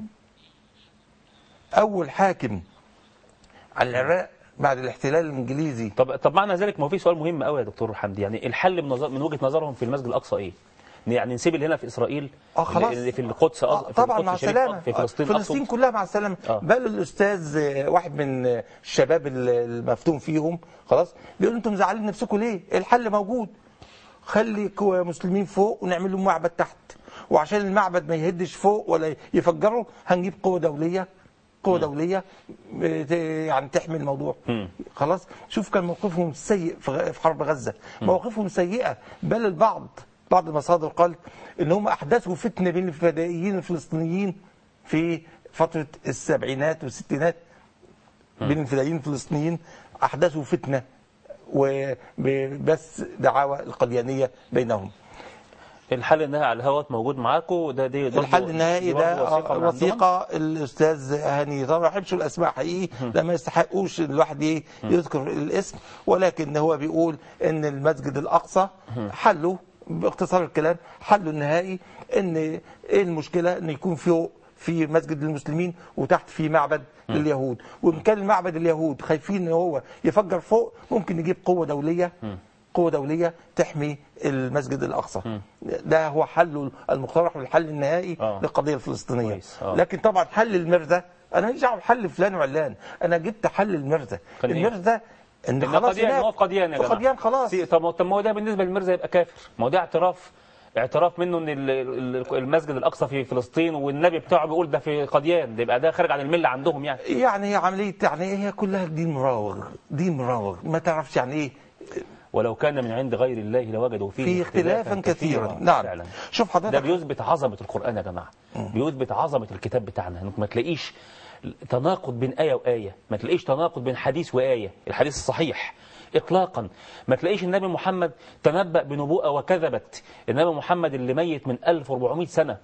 اول حاكم على العراق بعد الاحتلال الانجليزي طب طب معنى ذلك ما هو في سؤال مهم قوي يا دكتور حمدي يعني الحل من, نظر من وجهه نظرهم في المسجد الاقصى ايه؟ يعني نسيب اللي هنا في اسرائيل اه خلاص اللي في القدس آه أص- في طبعا القدس مع الشريف السلامه في فلسطين فلسطين أقصد. كلها مع السلامه آه. بل الاستاذ آه، واحد من آه، الشباب ال- المفتون فيهم خلاص بيقول انتم مزعلين نفسكم ليه؟ الحل موجود خلي كو- مسلمين فوق ونعمل لهم معبد تحت وعشان المعبد ما يهدش فوق ولا يفجره هنجيب قوه دوليه قوه دوليه آه، ت- يعني تحمي الموضوع خلاص شوف كان موقفهم سيء في غ- في حرب غزه مواقفهم سيئه بل البعض بعض المصادر قال ان هم احدثوا فتنه بين الفدائيين الفلسطينيين في فتره السبعينات والستينات بين الفدائيين الفلسطينيين احدثوا فتنه وبس دعاوى القديانيه بينهم الحل النهائي على الهواء موجود معاكم وده دي برضه- الحل النهائي دي برضه ده وثيقة من عندهم؟ وثيقه الاستاذ هاني طبعا ما بحبش الاسماء حقيقي لما يستحقوش الواحد ايه يذكر الاسم ولكن هو بيقول ان المسجد الاقصى حله باختصار الكلام حله النهائي ان ايه المشكله ان يكون فوق في مسجد للمسلمين وتحت في معبد لليهود وان كان المعبد اليهود خايفين ان هو يفجر فوق ممكن نجيب قوه دوليه قوة دولية تحمي المسجد الأقصى ده هو حل المقترح والحل النهائي آه. للقضية الفلسطينية كويس. آه. لكن طبعا حل المرزة أنا ماليش دعوه بحل فلان وعلان أنا جبت حل المرزة كان إيه؟ المرزة إن إن خلاص قديان هناك. هو في قديان يا في جماعه قديان خلاص سي- طب طب ما هو ده بالنسبه للمرزا يبقى كافر ما هو ده اعتراف اعتراف منه ان ال- ال- المسجد الاقصى في فلسطين والنبي بتاعه بيقول ده في قديان ده يبقى ده خارج عن المله عندهم يعني يعني هي عملية يعني هي كلها دين مراوغ دين مراوغ ما تعرفش يعني إيه ولو كان من عند غير الله لوجدوا فيه في اختلافا كثيرا نعم فعلا. شوف ده حضرتك بيثبت عظمه القران يا جماعه بيثبت عظمه الكتاب بتاعنا انك ما تلاقيش تناقض بين ايه وايه ما تلاقيش تناقض بين حديث وايه الحديث الصحيح اطلاقا ما تلاقيش النبي محمد تنبأ بنبوءه وكذبت النبي محمد اللي ميت من 1400 سنه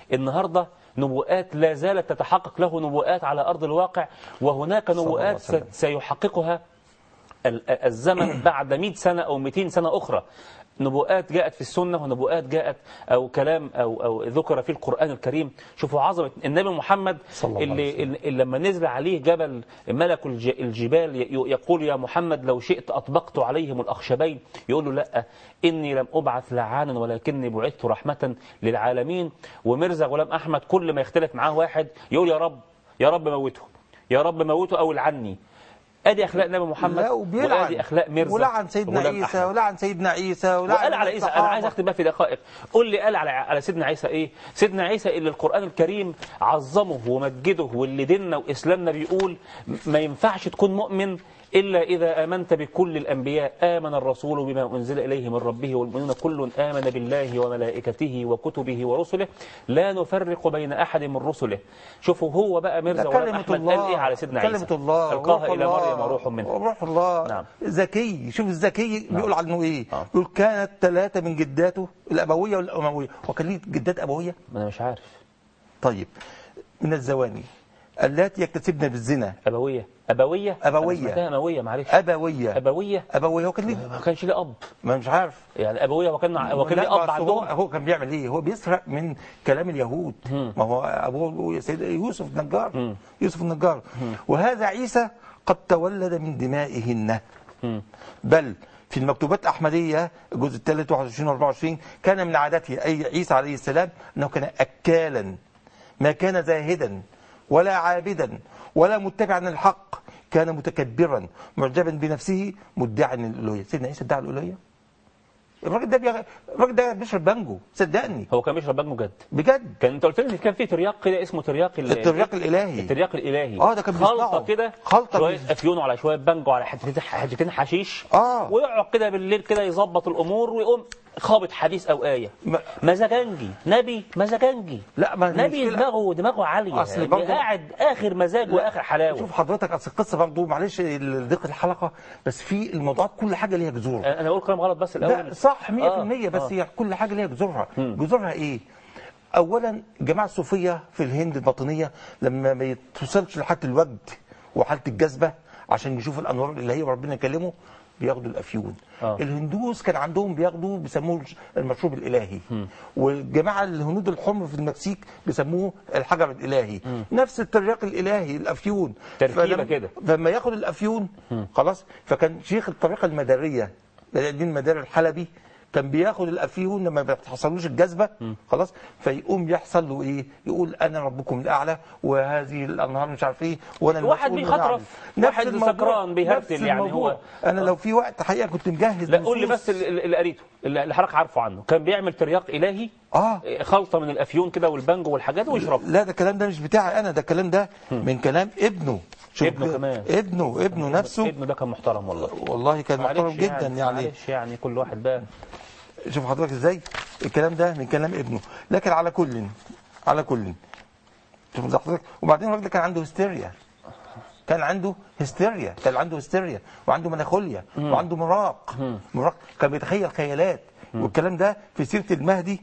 النهارده نبوءات لا زالت تتحقق له نبوءات على ارض الواقع وهناك الله عليه نبوءات وسلم. س- سيحققها ال- الزمن بعد 100 سنة أو 200 سنة أخرى نبوءات جاءت في السنة ونبوءات جاءت أو كلام أو, أو ذكر في القرآن الكريم شوفوا عظمة النبي محمد صلى الله عليه اللي, اللي لما نزل عليه جبل ملك الج- الجبال ي- يقول يا محمد لو شئت أطبقت عليهم الأخشبين يقول له لا إني لم أبعث لعانا ولكني بعثت رحمة للعالمين ومرزا غلام أحمد كل ما يختلف معاه واحد يقول يا رب يا رب موته يا رب موته أو العني ادي اخلاق نبي محمد لا وبيلعن وادي اخلاق مرزا ولعن سيدنا غلام عيسى أحمد. ولعن سيدنا عيسى ولعن وقال على عيسى انا الصحابة. عايز اختم بقى في دقائق قول لي قال على على سيدنا عيسى ايه سيدنا عيسى اللي القران الكريم عظمه ومجده واللي ديننا واسلامنا بيقول ما ينفعش تكون مؤمن الا اذا امنت بكل الانبياء امن الرسول بما انزل اليه من ربه والمؤمنون كل امن بالله وملائكته وكتبه ورسله لا نفرق بين احد من رسله شوفوا هو بقى مرزا ده غلام كلمة احمد الله قال ايه على سيدنا عيسى كلمة الله القاها وروح الى الله مريم روح منه وروح الله نعم. ذكي شوف الذكي بيقول عنه ايه آه. بيقول كانت ثلاثة من جداته الأبوية والأموية وكان ليه جدات أبوية ما انا مش عارف طيب من الزواني اللاتي يكتسبن بالزنا ابويه ابويه أبوية. أنا سمعتها ابويه معلش أبوية ابويه أبوية هو كان ليه ما كانش ليه اب ما مش عارف يعني ابويه هو كان هو كان لا، ليه اب بس هو, عندهم هو كان بيعمل ايه هو بيسرق من كلام اليهود ما هو ابوه سيد يوسف النجار يوسف النجار وهذا عيسى قد تولد من دمائهن بل في المكتوبات الأحمدية الجزء الثالث 21 و 24 كان من عادته أي عيسى عليه السلام أنه كان أكالا ما كان زاهدا ولا عابدا ولا متبعا للحق كان متكبرا معجبا بنفسه مدعا للألوهية سيدنا عيسى ادعى الألوهية الراجل ده بيغ... الراجل ده بيشرب بانجو صدقني هو كان بيشرب بانجو جد بجد كان انت قلت لي إن كان في ترياق كده اسمه ترياق ال- الترياق الإلهي الترياق الالهي آه، ده كان خلطه بيصنعه. كده خلطة شويه بيص- افيون على شويه بانجو على حتتين حتتين حشيش آه. ويقعد كده بالليل كده يظبط الامور ويقوم خابط حديث او ايه ما- مزاجنجي نبي مزاجنجي لا، ما نبي المشكلة- دماغه دماغه عاليه أصل يعني برضه- قاعد اخر مزاج واخر حلاوه شوف حضرتك اصل القصه برضه معلش ضيق الحلقه بس في الموضوعات كل حاجه ليها جذور انا بقول كلام غلط بس لا الاول صح 100% آه، بس آه. هي كل حاجه ليها جذورها جذورها ايه اولا الجماعه الصوفيه في الهند الباطنيه لما ما توصلش لحاله الوجد وحاله الجذبه عشان يشوفوا الانوار الالهيه وربنا يكلمه بياخدوا الافيون آه. الهندوس كان عندهم بياخدوا بيسموه المشروب الالهي والجماعه الهنود الحمر في المكسيك بيسموه الحجر الالهي نفس الترياق الالهي الافيون تركيبة فلما- كده. فلما ياخد الافيون خلاص فكان شيخ الطريقه المداريه بدر الدين المداري الحلبي كان بياخد الافيون لما ما بتحصلوش الجذبه خلاص فيقوم يحصل له ايه يقول انا ربكم الاعلى وهذه الانهار مش عارف ايه وانا واحد المسؤول بيخطرف، والأعلى. نفس واحد الموضوع، سكران بيهرتل نفس يعني الموضوع. هو- انا لو في وقت حقيقه كنت مجهز لا قول لي نصوص. بس اللي اللي قريته اللي اللي حضرتك عارفه عنه كان بيعمل ترياق الهي اه خلطه من الافيون كده والبانجو والحاجات ويشربها لا ده الكلام ده مش بتاعي انا ده الكلام ده من كلام ابنه شوف ابنه ده- كمان. ابنه ابنه نفسه ابنه ده كان محترم والله والله كان محترم معلش جدا يعني معلش يعني كل واحد بقى شوف حضرتك ازاي الكلام ده من كلام ابنه لكن على كل على كل شوف ده حضرتك وبعدين الراجل ده كان عنده هستيريا كان عنده هستيريا كان عنده هستيريا وعنده مناخوليا وعنده مراق مراق كان بيتخيل خيالات والكلام ده في سيره المهدي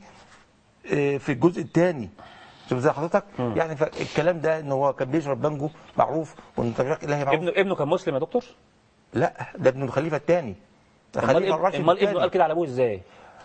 آه، في الجزء الثاني شوف زي حضرتك يعني فالكلام ده ان هو كان بيشرب بانجو معروف وان طريق الهي معروف ابنه ابنه كان مسلم يا دكتور لا ده ابن الخليفه الثاني امال ابن- امال ابنه قال كده على ابوه ازاي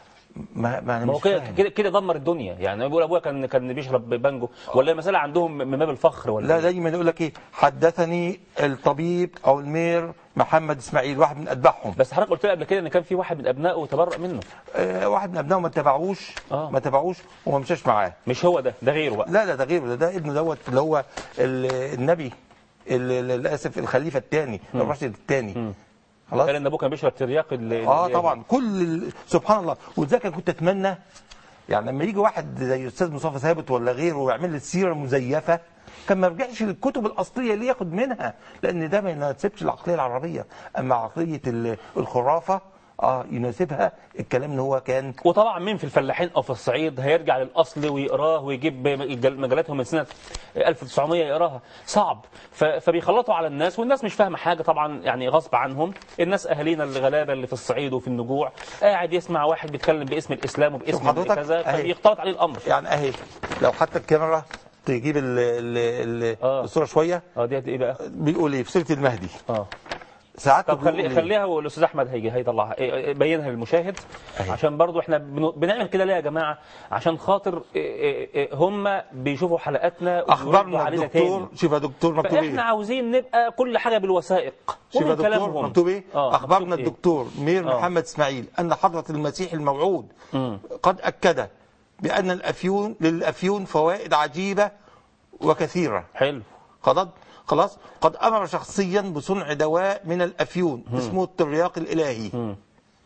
ما, ما انا ما هو مش كده فاهم. كده كده دمر الدنيا يعني بيقول ابويا كان كان بيشرب بانجو ولا المساله عندهم من باب الفخر ولا لا إيه؟ دايما يقول لك ايه حدثني الطبيب او المير محمد اسماعيل واحد من اتباعهم بس حضرتك قلت لي قبل كده ان كان في واحد من ابنائه تبرأ منه آه واحد من ابنائه ما تبعوش آه. ما تبعوش وما مشاش معاه مش هو ده ده غيره بقى لا لا ده غيره ده, ده ابنه دوت اللي هو ال- النبي ال- ال- اسف الخليفه الثاني الراشد الثاني خلاص قال ان ابوه كان بيشرب ترياق ال- اه ال- طبعا كل ال- سبحان الله ولذلك أنا كنت اتمنى يعني لما يجي واحد زي استاذ مصطفى ثابت ولا غيره ويعمل لي السيره مزيفه كان ما يرجعش للكتب الاصليه اللي ياخد منها لان ده ما يناسبش العقليه العربيه اما عقليه ال- الخرافه اه يناسبها الكلام ان هو كان وطبعا مين في الفلاحين او في الصعيد هيرجع للاصل ويقراه ويجيب مجل- مجلاتهم من سنه 1900 يقراها صعب ف- فبيخلطوا على الناس والناس مش فاهمه حاجه طبعا يعني غصب عنهم الناس اهالينا الغلابه اللي في الصعيد وفي النجوع قاعد يسمع واحد بيتكلم باسم الاسلام وباسم حضرتك كذا أهي. فبيختلط عليه الامر يعني اهي لو حتى الكاميرا تجيب ال ال ال الصوره شويه اه ديت ايه بقى بيقول ايه في سيره المهدي اه ساعات طب خلي خليها والاستاذ احمد هيجي هيطلعها إيه، إيه، بينها للمشاهد عشان برضو احنا بن- بنعمل كده ليه يا جماعه عشان خاطر إيه، إيه، إيه، هم بيشوفوا حلقاتنا ويردوا اخبرنا علينا الدكتور تاني شوف يا دكتور مكتوب فاحنا ايه عاوزين نبقى كل حاجه بالوثائق شوف يا ومن دكتور كلامهم مكتوب ايه آه، اخبرنا مكتوب إيه؟ الدكتور مير آه. محمد اسماعيل ان حضره المسيح الموعود قد اكد بان الافيون للافيون فوائد عجيبه وكثيره حلو خلاص خلاص قد امر شخصيا بصنع دواء من الافيون اسمه الترياق الالهي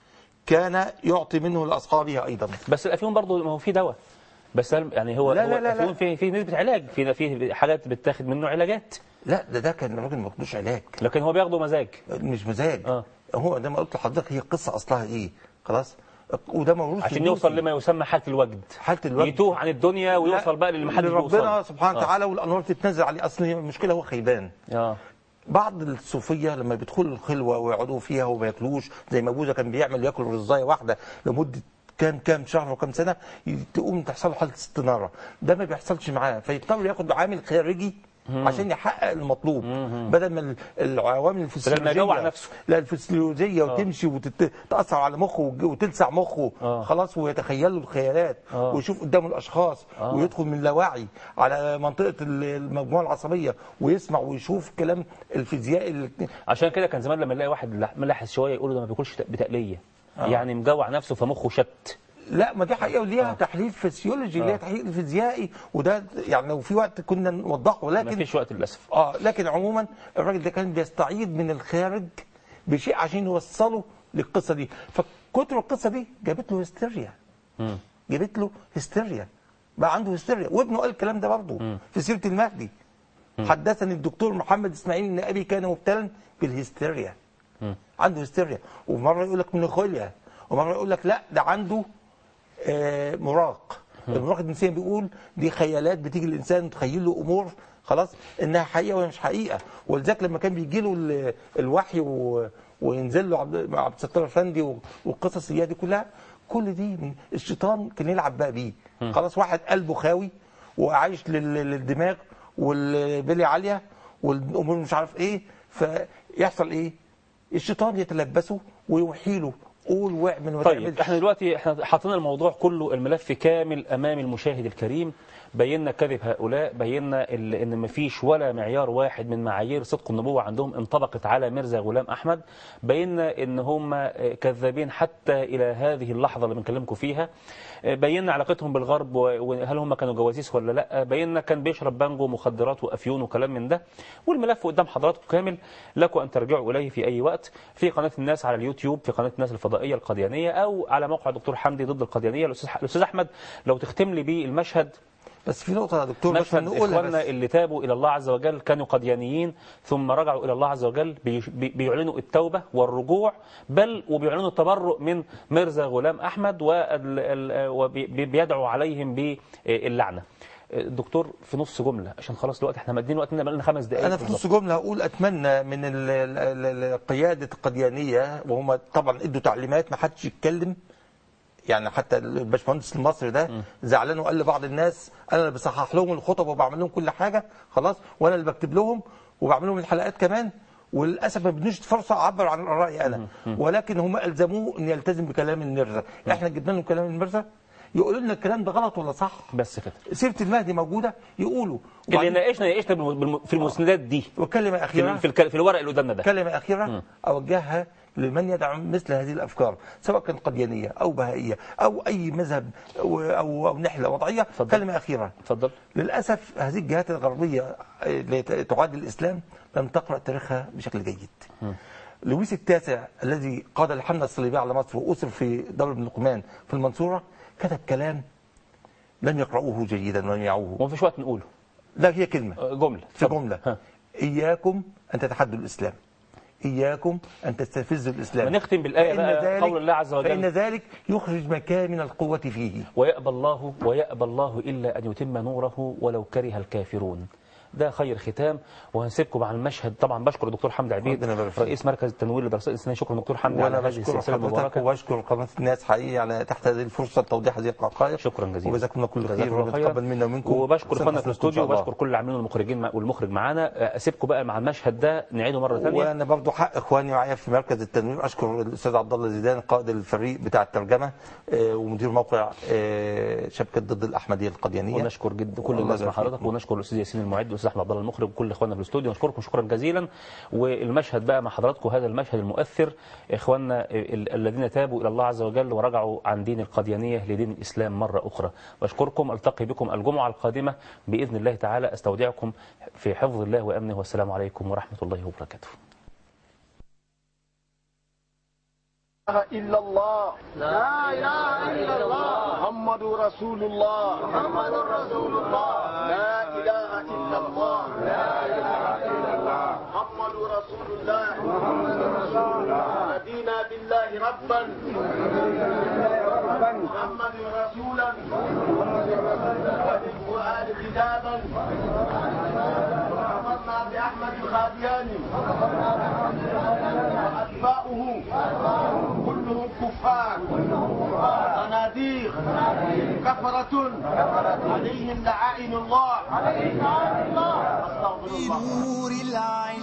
كان يعطي منه لاصحابه ايضا بس الافيون برضو ما هو في دواء بس هل- يعني هو لا، هو لا، لا، لا. الافيون فيه فيه نسبه علاج في في حاجات بتاخد منه علاجات لا ده ده كان الراجل ما واخدوش علاج لكن هو بياخده مزاج مش مزاج آه. هو ده ما قلت لحضرتك هي القصه اصلها ايه خلاص وده موروث عشان للنوسي. يوصل لما يسمى حاله الوجد حاله الوجد يتوه عن الدنيا ويوصل بقى للمحل اللي ربنا يوصل. سبحانه آه. وتعالى والانوار تتنزل عليه اصل هي المشكله هو خيبان اه بعض الصوفيه لما بيدخلوا الخلوه ويقعدوا فيها وما ياكلوش زي ما بوذا كان بيعمل ياكل رزايه واحده لمده كام كام شهر وكام سنه تقوم تحصل له حاله استناره ده ما بيحصلش معاه فيضطر ياخد عامل خارجي عشان يحقق المطلوب بدل ما ال- العوامل الفسيولوجيه يجوع نفسه. لا الفسيولوجيه وتمشي وتتاثر على مخه وتج- وتلسع مخه آه. خلاص ويتخيل له الخيالات آه. ويشوف قدامه الاشخاص آه. ويدخل من لاوعي على منطقه ال- المجموعه العصبيه ويسمع ويشوف كلام الفيزيائي اللي عشان كده كان زمان لما نلاقي واحد لح- ملاحظ شويه يقولوا ده ما بياكلش بتقليه آه. يعني مجوع نفسه فمخه شت لا ما دي حقيقه وليها تحليل فسيولوجي ليها تحليل فيزيائي وده يعني لو في وقت كنا نوضحه ما لكن فيش وقت للاسف اه لكن عموما الراجل ده كان بيستعيد من الخارج بشيء عشان يوصله للقصه دي فكتر القصه دي جابت له هستيريا مم. جابت له هستيريا بقى عنده هستيريا وابنه قال الكلام ده برضه في سيره المهدي حدثني الدكتور محمد اسماعيل ان ابي كان مبتلا بالهستيريا عنده هستيريا ومره يقول لك منوخوليا ومره يقول لك لا ده عنده آه، مراق المراق الجنسيه بيقول دي خيالات بتيجي للانسان تخيل له امور خلاص انها حقيقه وهي مش حقيقه ولذلك لما كان بيجي له ال- الوحي و- وينزل له عبد مع عبد الستار الفندي و- والقصص اللي هي دي كلها كل دي من الشيطان كان يلعب بقى بيه خلاص واحد قلبه خاوي وعايش لل- للدماغ والبلي عاليه والامور مش عارف ايه فيحصل ايه الشيطان يتلبسه ويوحي له قول واعمل وما طيب تعملش. احنا دلوقتي احنا حاطين الموضوع كله الملف كامل امام المشاهد الكريم بينا كذب هؤلاء بينا ال- ان مفيش ولا معيار واحد من معايير صدق النبوه عندهم انطبقت على ميرزا غلام احمد بينا ان هم كذابين حتى الى هذه اللحظه اللي بنكلمكم فيها بينا علاقتهم بالغرب و- وهل هم كانوا جواسيس ولا لا بينا كان بيشرب بانجو مخدرات وافيون وكلام من ده والملف قدام حضراتكم كامل لكم ان ترجعوا اليه في اي وقت في قناه الناس على اليوتيوب في قناه الناس الفضائيه القديانيه او على موقع دكتور حمدي ضد القديانيه الاستاذ الاستاذ احمد لو تختم لي بالمشهد بس في نقطه يا دكتور بس مشهد نقولها اخواننا بس اللي تابوا الى الله عز وجل كانوا قديانيين ثم رجعوا الى الله عز وجل بي- بي- بيعلنوا التوبه والرجوع بل وبيعلنوا التبرؤ من ميرزا غلام احمد وبيدعوا عليهم باللعنه الدكتور في نص جمله عشان خلاص دلوقتي احنا مدين وقتنا بقى لنا خمس دقائق انا في نص جمله هقول اتمنى من ال- ال- ال- قياده القديانيه وهم طبعا ادوا تعليمات ما حدش يتكلم يعني حتى الباشمهندس المصري ده زعلان وقال لبعض الناس انا اللي بصحح لهم الخطب وبعمل لهم كل حاجه خلاص وانا اللي بكتب لهم وبعمل لهم الحلقات كمان وللاسف ما بدنيش فرصه اعبر عن رايي انا ولكن هم الزموه ان يلتزم بكلام المرزا احنا جبنا لهم كلام المرزا يقولوا لنا الكلام ده غلط ولا صح بس كده سيره المهدي موجوده يقولوا اللي وبعدين- ناقشنا ناقشنا بالم- بالم- في المسندات دي وكلمه في, اخيره ال- في, الك- في الورق اللي قدامنا ده كلمة أخيرة أوجهها لمن يدعم مثل هذه الأفكار سواء كان قديانية أو بهائية أو أي مذهب أو, أو, أو نحلة وضعية اتفضل. كلمة أخيرة اتفضل للأسف هذه الجهات الغربية اللي تعادل الإسلام لم تقرأ تاريخها بشكل جيد لويس التاسع الذي قاد الحملة الصليبية على مصر وأسر في دولة بن لقمان في المنصورة كتب كلام لم يقرأوه جيدا ولم يعوه وما فيش وقت نقوله لا هي كلمة آه، جمله في اتفضل. جملة ها. إياكم أن تتحدوا الإسلام إياكم أن تستفزوا الإسلام ونختم بالآية فإن بقى ذلك- قول الله عز وجل. فإن ذلك يخرج مكان من القوة فيه ويأبى الله ويأبى الله إلا أن يتم نوره ولو كره الكافرون ده خير ختام وهنسيبكم مع المشهد طبعا بشكر الدكتور حمد عبيد ربنا يبارك فيك. رئيس مركز التنوير للدراسات الإسلامية شكرا دكتور حمد على وانا هذه بشكر السلسله حضرتك المباركه وبشكر قناه الناس حقيقي على تحت هذه الفرصه لتوضيح هذه الحقائق شكرا جزيلا وجزاكم الله كل جزاكم خير الله خيرا. ونتقبل منا ومنكم وبشكر حسن اخواننا في حسنكم إن شاء الاستوديو الله. وبشكر كل العاملين والمخرجين مع- والمخرج معانا اسيبكم بقى مع المشهد ده نعيده مره ثانيه وانا برضو حق اخواني معايا في مركز التنوير اشكر الاستاذ عبد الله زيدان قائد الفريق بتاع الترجمه آه، ومدير موقع آه، شبكه ضد الاحمديه القديانيه ونشكر جدا كل الله الناس مع يبارك حضرتك فيكم. ونشكر الاستاذ ياسين المعد والاستاذ احمد عبد الله المخرج وكل اخواننا في الاستوديو نشكركم شكرا جزيلا والمشهد بقى مع حضراتكم هذا المشهد المؤثر اخواننا ال- الذين تابوا الى الله عز وجل ورجعوا عن دين القديانيه لدين الاسلام مره اخرى بشكركم التقي بكم الجمعه القادمه باذن الله تعالى استودعكم في حفظ الله وامنه والسلام عليكم ورحمه الله وبركاته إله إلا الله لا إله إلا الله محمد رسول الله محمد رسول الله لا إله إلا الله لا إله إلا الله محمد رسول الله محمد رسول الله رضينا بالله ربا محمد رسولا وبالقرآن كتابا وحفظنا بأحمد الخادياني وأتباعه كلهم كفار صناديق كفرة عليهم لعائن الله استغفر الله نور العين